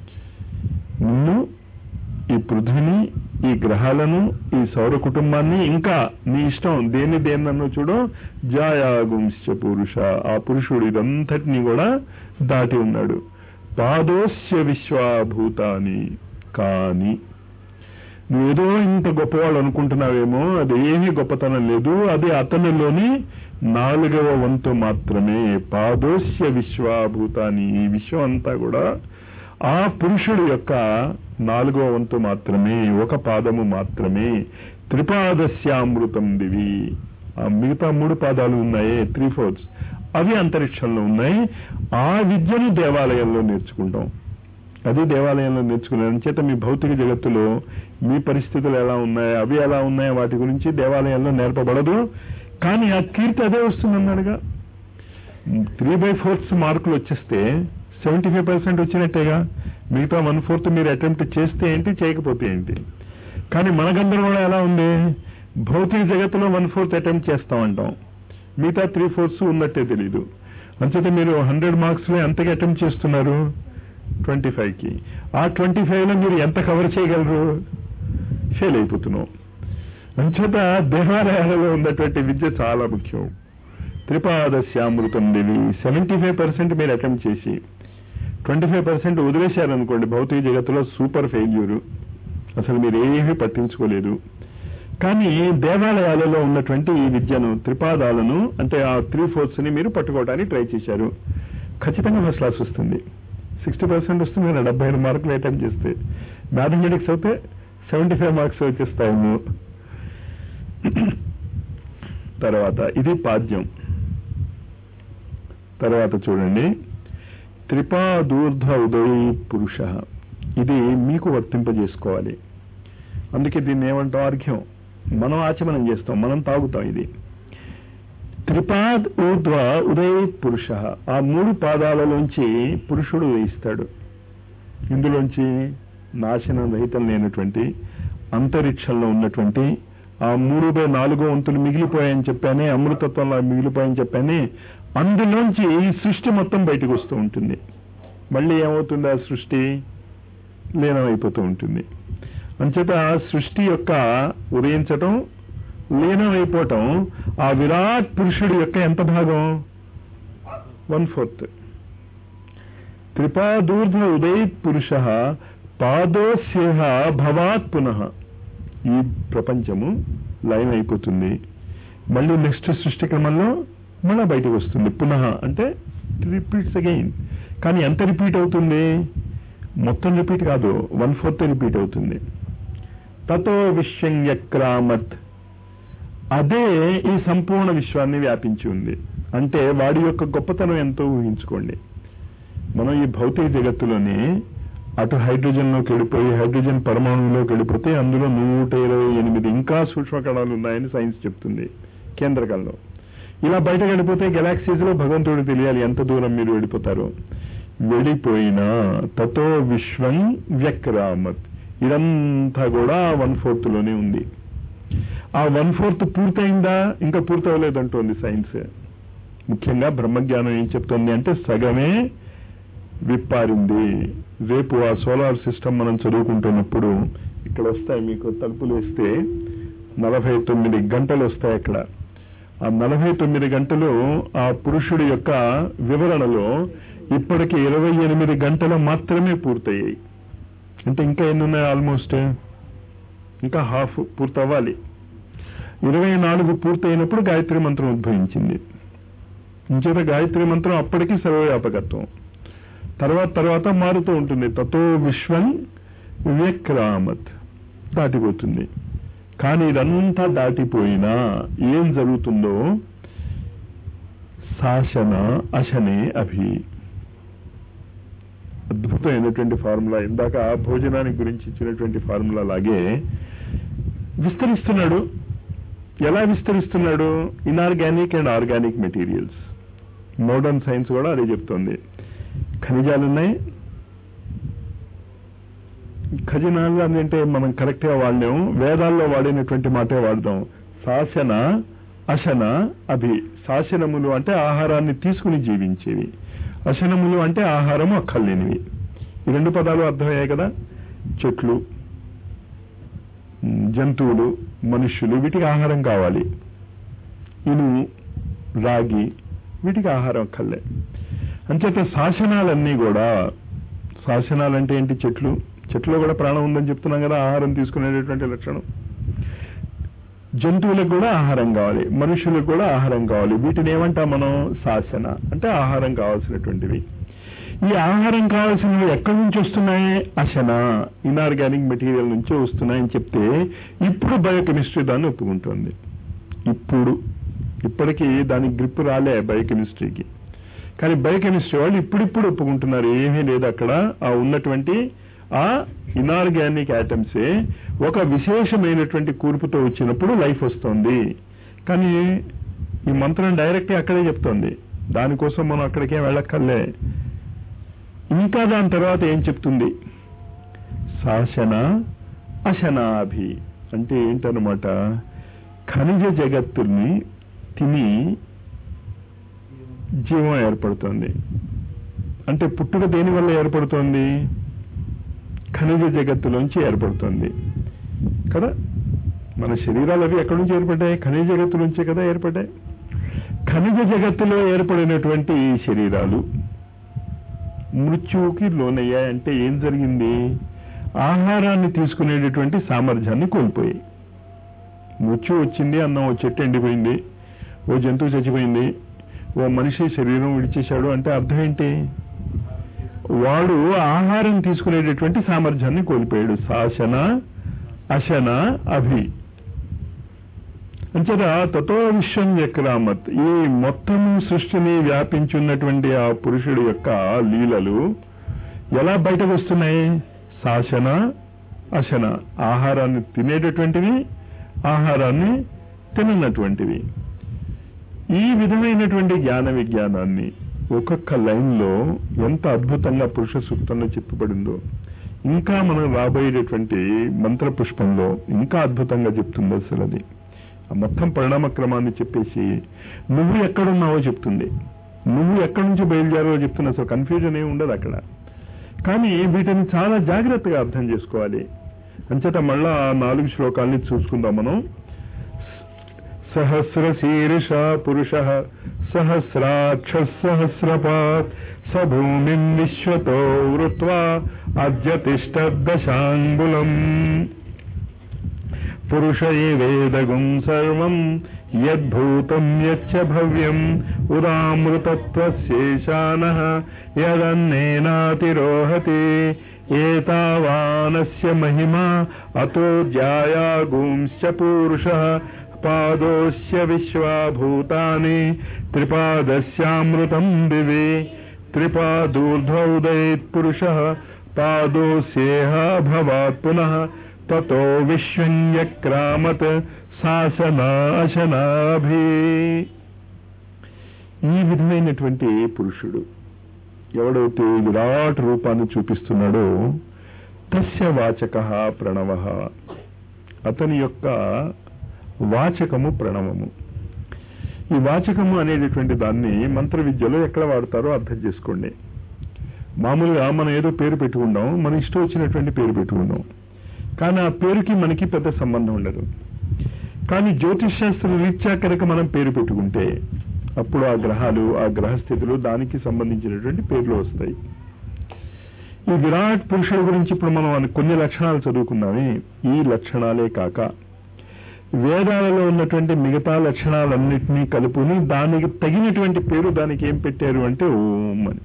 A: నిన్ను ఈ పృథ్వీని ఈ గ్రహాలను ఈ సౌర కుటుంబాన్ని ఇంకా నీ ఇష్టం దేన్ని దేన్నో చూడు జాయాగుంశ్చ పురుష ఆ పురుషుడు ఇదంతటినీ కూడా దాటి ఉన్నాడు పాదోస్య విశ్వాభూతాని కాని నువ్వేదో ఇంత గొప్పవాళ్ళు అనుకుంటున్నావేమో అది ఏమీ గొప్పతనం లేదు అది అతనిలోని నాలుగవ వంతు మాత్రమే పాదోస్య విశ్వాభూతాని ఈ విశ్వం అంతా కూడా ఆ పురుషుడు యొక్క నాలుగవ వంతు మాత్రమే ఒక పాదము మాత్రమే త్రిపాదస్యామృతం దివి ఆ మిగతా మూడు పాదాలు ఉన్నాయే త్రీ ఫోర్త్స్ అవి అంతరిక్షంలో ఉన్నాయి ఆ విద్యను దేవాలయంలో నేర్చుకుంటాం అది దేవాలయంలో నేర్చుకున్నాను చేత మీ భౌతిక జగత్తులో మీ పరిస్థితులు ఎలా ఉన్నాయి అవి ఎలా ఉన్నాయి వాటి గురించి దేవాలయంలో నేర్పబడదు కానీ ఆ కీర్తి అదే వస్తుందన్నాడుగా త్రీ బై ఫోర్త్స్ మార్కులు వచ్చేస్తే సెవెంటీ ఫైవ్ పర్సెంట్ వచ్చినట్టేగా మిగతా వన్ ఫోర్త్ మీరు అటెంప్ట్ చేస్తే ఏంటి చేయకపోతే ఏంటి కానీ మన గందరగోళం ఎలా ఉంది భౌతిక జగత్తులో వన్ ఫోర్త్ అటెంప్ట్ చేస్తామంటాం మిగతా త్రీ ఫోర్త్స్ ఉన్నట్టే తెలీదు అంచేత మీరు హండ్రెడ్ మార్క్స్ లో ఎంతకి అటెంప్ట్ చేస్తున్నారు ట్వంటీ ఫైవ్ కి ఆ ట్వంటీ ఫైవ్ లో మీరు ఎంత కవర్ చేయగలరు ఫెయిల్ అయిపోతున్నాం అంచేత దేవాలయాలలో ఉన్నటువంటి విద్య చాలా ముఖ్యం త్రిపాదశ్యామృతం దేవి సెవెంటీ ఫైవ్ పర్సెంట్ మీరు అటెంప్ట్ చేసి ట్వంటీ ఫైవ్ పర్సెంట్ వదిలేశారనుకోండి భౌతిక జగత్తులో సూపర్ ఫెయిల్యూరు అసలు మీరు ఏమీ పట్టించుకోలేదు కానీ దేవాలయాలలో ఉన్నటువంటి ఈ విద్యను త్రిపాదాలను అంటే ఆ త్రీ ఫోర్త్స్ ని మీరు పట్టుకోవడానికి ట్రై చేశారు ఖచ్చితంగా ఫస్ట్ క్లాస్ వస్తుంది సిక్స్టీ పర్సెంట్ వస్తుంది కదా డెబ్బై ఐదు మార్కులు అటెంప్ట్ చేస్తే మ్యాథమెటిక్స్ అయితే సెవెంటీ ఫైవ్ మార్క్స్ వచ్చేస్తాయేమో తర్వాత ఇది పాద్యం తర్వాత చూడండి త్రిపాదూర్ధ ఉదయ్ పురుష ఇది మీకు వర్తింపజేసుకోవాలి అందుకే దీన్ని ఏమంటాం అర్ఘ్యం మనం ఆచమనం చేస్తాం మనం తాగుతాం ఇది త్రిపాద్ ఊర్ధ్వ ఉదయ్ పురుష ఆ మూడు పాదాలలోంచి పురుషుడు ఉదయిస్తాడు ఇందులోంచి నాశనం రహితం లేనటువంటి అంతరిక్షంలో ఉన్నటువంటి ఆ మూడు బై నాలుగో వంతులు మిగిలిపోయాయని చెప్పానే అమృతత్వంలో మిగిలిపోయాయని చెప్పానే అందులోంచి ఈ సృష్టి మొత్తం బయటకు వస్తూ ఉంటుంది మళ్ళీ ఏమవుతుంది ఆ సృష్టి లీనమైపోతూ ఉంటుంది అంచేత ఆ సృష్టి యొక్క ఉదయించటం లీనమైపోవటం ఆ విరాట్ పురుషుడి యొక్క ఎంత భాగం వన్ ఫోర్త్ త్రిపాదూర్ధ ఉదయిత్ పురుష పాదోస్యేహ భవాత్ పునః ఈ ప్రపంచము లయం అయిపోతుంది మళ్ళీ నెక్స్ట్ సృష్టి క్రమంలో మళ్ళా బయటకు వస్తుంది పునః అంటే రిపీట్స్ అగైన్ కానీ ఎంత రిపీట్ అవుతుంది మొత్తం రిపీట్ కాదు వన్ ఫోర్త్ రిపీట్ అవుతుంది తతో విశ్వం యక్రామత్ అదే ఈ సంపూర్ణ విశ్వాన్ని వ్యాపించి ఉంది అంటే వాడి యొక్క గొప్పతనం ఎంతో ఊహించుకోండి మనం ఈ భౌతిక జగత్తులోనే అటు హైడ్రోజన్లోకి వెళ్ళిపోయి హైడ్రోజన్ పరమాణువులోకి వెళ్ళిపోతే అందులో నూట ఇరవై ఎనిమిది ఇంకా సూక్ష్మ కణాలు ఉన్నాయని సైన్స్ చెప్తుంది కేంద్రకంలో ఇలా బయటకు వెళ్ళిపోతే గెలాక్సీస్ లో భగవంతుడు తెలియాలి ఎంత దూరం మీరు వెళ్ళిపోతారో వెళ్ళిపోయినా తతో విశ్వం వ్యక్రామత్ ఇదంతా కూడా వన్ ఫోర్త్ లోనే ఉంది ఆ వన్ ఫోర్త్ పూర్తయిందా ఇంకా పూర్తవలేదంటోంది సైన్స్ ముఖ్యంగా బ్రహ్మజ్ఞానం ఏం చెప్తుంది అంటే సగమే విప్పారింది రేపు ఆ సోలార్ సిస్టమ్ మనం చదువుకుంటున్నప్పుడు ఇక్కడ వస్తాయి మీకు తలుపులు వేస్తే నలభై తొమ్మిది గంటలు వస్తాయి అక్కడ ఆ నలభై తొమ్మిది గంటలు ఆ పురుషుడి యొక్క వివరణలో ఇప్పటికి ఇరవై ఎనిమిది గంటలు మాత్రమే పూర్తయ్యాయి అంటే ఇంకా ఎన్ని ఉన్నాయి ఆల్మోస్ట్ ఇంకా హాఫ్ పూర్తవ్వాలి ఇరవై నాలుగు పూర్తయినప్పుడు గాయత్రి మంత్రం ఉద్భవించింది ఇంచేత గాయత్రి మంత్రం అప్పటికి సర్వవ్యాపకత్వం తర్వాత తర్వాత మారుతూ ఉంటుంది తతో విశ్వం విక్రామత్ దాటిపోతుంది కానీ ఇదంతా దాటిపోయినా ఏం జరుగుతుందో శాసన అశనే అభి అద్భుతమైనటువంటి ఫార్ములా ఇందాక భోజనానికి గురించి ఇచ్చినటువంటి ఫార్ములా లాగే విస్తరిస్తున్నాడు ఎలా విస్తరిస్తున్నాడు inorganic and organic materials modern science కూడా అదే చెప్తోంది ఖనిజాలు ఉన్నాయి ఖజనాలు అంటే మనం కరెక్ట్ గా వాడినాం వేదాల్లో వాడినటువంటి మాటే వాడదాం శాసన అశన అభి శాసనములు అంటే ఆహారాన్ని తీసుకుని జీవించేవి అశనములు అంటే ఆహారము అక్కర్లేనివి ఈ రెండు పదాలు అర్థమయ్యాయి కదా చెట్లు జంతువులు మనుష్యులు వీటికి ఆహారం కావాలి ఇనుము రాగి వీటికి ఆహారం అక్కర్లే అంచేత శాసనాలన్నీ కూడా శాసనాలంటే ఏంటి చెట్లు చెట్లో కూడా ప్రాణం ఉందని చెప్తున్నాం కదా ఆహారం తీసుకునేటటువంటి లక్షణం జంతువులకు కూడా ఆహారం కావాలి మనుషులకు కూడా ఆహారం కావాలి వీటిని ఏమంటాం మనం శాసన అంటే ఆహారం కావాల్సినటువంటివి ఈ ఆహారం కావాల్సినవి ఎక్కడి నుంచి వస్తున్నాయి అశన ఇన్ఆర్గానిక్ మెటీరియల్ నుంచే వస్తున్నాయని చెప్తే ఇప్పుడు బయోకెమిస్ట్రీ దాన్ని ఒప్పుకుంటోంది ఇప్పుడు ఇప్పటికీ దానికి గ్రిప్ రాలే బయోకెమిస్ట్రీకి కానీ బయోకెమిస్ట్రీ వాళ్ళు ఇప్పుడిప్పుడు ఒప్పుకుంటున్నారు ఏమీ లేదు అక్కడ ఆ ఉన్నటువంటి ఆ ఇనార్గానిక్ ఐటమ్సే ఒక విశేషమైనటువంటి కూర్పుతో వచ్చినప్పుడు లైఫ్ వస్తుంది కానీ ఈ మంత్రం డైరెక్ట్ అక్కడే చెప్తోంది దానికోసం మనం అక్కడికే వెళ్ళక్కర్లే ఇంకా దాని తర్వాత ఏం చెప్తుంది శాసన అశనాభి అంటే ఏంటనమాట ఖనిజ జగత్తుని తిని జీవం ఏర్పడుతోంది అంటే పుట్టుక దేని వల్ల ఏర్పడుతోంది ఖనిజ జగత్తులోంచి ఏర్పడుతోంది కదా మన శరీరాలు అవి ఎక్కడి నుంచి ఏర్పడ్డాయి ఖనిజ జగత్తు నుంచే కదా ఏర్పడ్డాయి ఖనిజ జగత్తులో ఏర్పడినటువంటి ఈ శరీరాలు మృత్యువుకి లోనయ్యాయంటే ఏం జరిగింది ఆహారాన్ని తీసుకునేటటువంటి సామర్థ్యాన్ని కోల్పోయాయి మృత్యు వచ్చింది అన్నం ఓ చెట్టు ఎండిపోయింది ఓ జంతువు చచ్చిపోయింది ఓ మనిషి శరీరం విడిచేశాడు అంటే అర్థం ఏంటి వాడు ఆహారం తీసుకునేటటువంటి సామర్థ్యాన్ని కోల్పోయాడు శాసన అశన అభి అంచేత తతో విశ్వం యక్రామత్ ఈ మొత్తము సృష్టిని వ్యాపించున్నటువంటి ఆ పురుషుడి యొక్క లీలలు ఎలా బయటకు వస్తున్నాయి శాసన అశన ఆహారాన్ని తినేటటువంటివి ఆహారాన్ని తిననటువంటివి ఈ విధమైనటువంటి జ్ఞాన విజ్ఞానాన్ని ఒక్కొక్క లైన్లో ఎంత అద్భుతంగా పురుష సూక్తంలో చెప్పబడిందో ఇంకా మనం రాబోయేటటువంటి మంత్ర పుష్పంలో ఇంకా అద్భుతంగా చెప్తుంది అసలు అది ఆ మొత్తం పరిణామ క్రమాన్ని చెప్పేసి నువ్వు ఎక్కడున్నావో చెప్తుంది నువ్వు ఎక్కడి నుంచి బయలుదేరావో చెప్తున్నా అసలు కన్ఫ్యూజన్ ఏమి ఉండదు అక్కడ కానీ వీటిని చాలా జాగ్రత్తగా అర్థం చేసుకోవాలి అంచేత మళ్ళా ఆ నాలుగు శ్లోకాల్ని చూసుకుందాం మనం సహస్ర శీర్ష పురుష సహస్రాక్ష సహస్రపాత్ స భూమిం విశ్వతో వృత్వా అద్య తిష్టదశాంగులం పురుష వేదగుం సర్వం యద్భూతం యచ్చ భవ్యం ఉదామృతత్వశేషాన యదన్నేనాతిరోహతి ఏతావానస్య మహిమా అతో జ్యాయాగుంశ్చ పురుష పాదోస్య విశ్వాభూతాని త్రిపాదస్యామృతం దివి త్రిపాదూర్ధ్వౌదయేత్ పురుష పాదోస్యేహ భవాత్ పునః తతో విశ్వన్యక్రామత్ శాసనాశనాభి ఈ విధమైనటువంటి పురుషుడు ఎవడైతే విరాట్ రూపాన్ని చూపిస్తున్నాడో తస్య వాచక ప్రణవ అతని యొక్క వాచకము ప్రణవము ఈ వాచకము అనేటటువంటి దాన్ని మంత్ర విద్యలో ఎక్కడ వాడతారో అర్థం చేసుకోండి మామూలుగా మనం ఏదో పేరు పెట్టుకుంటాం మన ఇష్టం వచ్చినటువంటి పేరు పెట్టుకుంటాం కానీ ఆ పేరుకి మనకి పెద్ద సంబంధం ఉండదు కానీ జ్యోతిష్ శాస్త్ర రీత్యా కనుక మనం పేరు పెట్టుకుంటే అప్పుడు ఆ గ్రహాలు ఆ గ్రహస్థితులు దానికి సంబంధించినటువంటి పేర్లు వస్తాయి ఈ విరాట్ పురుషుల గురించి ఇప్పుడు మనం అన్ని- కొన్ని లక్షణాలు చదువుకున్నామే ఈ లక్షణాలే కాక వేదాలలో ఉన్నటువంటి మిగతా లక్షణాలన్నింటినీ కలుపుని దానికి తగినటువంటి పేరు దానికి ఏం పెట్టారు అంటే ఓం అని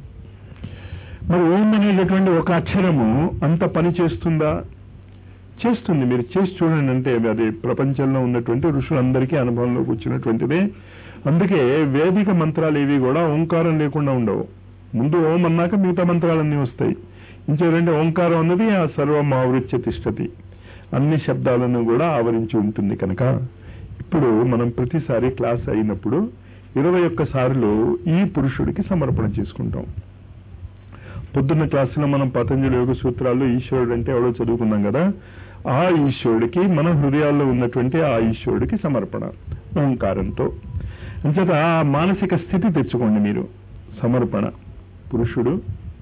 A: మరి ఓం అనేటటువంటి ఒక అక్షరము అంత పని చేస్తుందా చేస్తుంది మీరు చేసి చూడండి అంటే అది ప్రపంచంలో ఉన్నటువంటి ఋషులందరికీ అనుభవంలోకి వచ్చినటువంటిదే అందుకే వేదిక మంత్రాలు ఏవి కూడా ఓంకారం లేకుండా ఉండవు ముందు ఓం అన్నాక మిగతా మంత్రాలన్నీ వస్తాయి ఇంకేదంటే ఓంకారం అన్నది ఆ సర్వం ఆవృత్య తిష్టతి అన్ని శబ్దాలను కూడా ఆవరించి ఉంటుంది కనుక ఇప్పుడు మనం ప్రతిసారి క్లాస్ అయినప్పుడు ఇరవై ఒక్క సార్లు ఈ పురుషుడికి సమర్పణ చేసుకుంటాం పొద్దున్న క్లాసులో మనం పతంజలి యోగ సూత్రాల్లో ఈశ్వరుడు అంటే ఎవడో చదువుకున్నాం కదా ఆ ఈశ్వరుడికి మన హృదయాల్లో ఉన్నటువంటి ఆ ఈశ్వరుడికి సమర్పణ ఓంకారంతో అంచేత ఆ మానసిక స్థితి తెచ్చుకోండి మీరు సమర్పణ పురుషుడు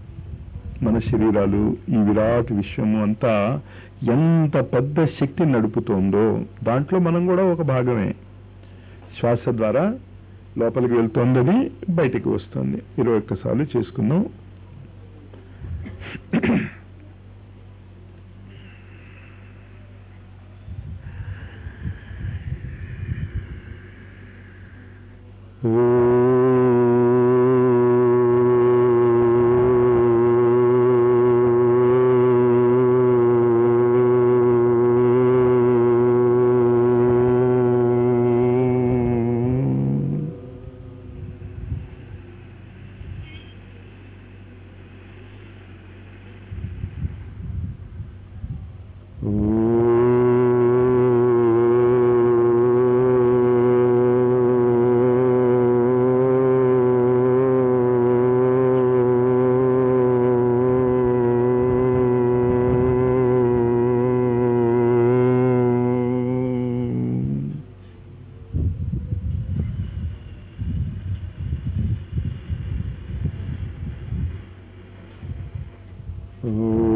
A: మన శరీరాలు ఈ విరాట్ విశ్వము అంతా ఎంత పెద్ద శక్తి నడుపుతోందో దాంట్లో మనం కూడా ఒక భాగమే శ్వాస ద్వారా లోపలికి వెళ్తోంది అది బయటికి వస్తుంది ఇరవై ఒక్కసార్లు చేసుకుందాం ఓ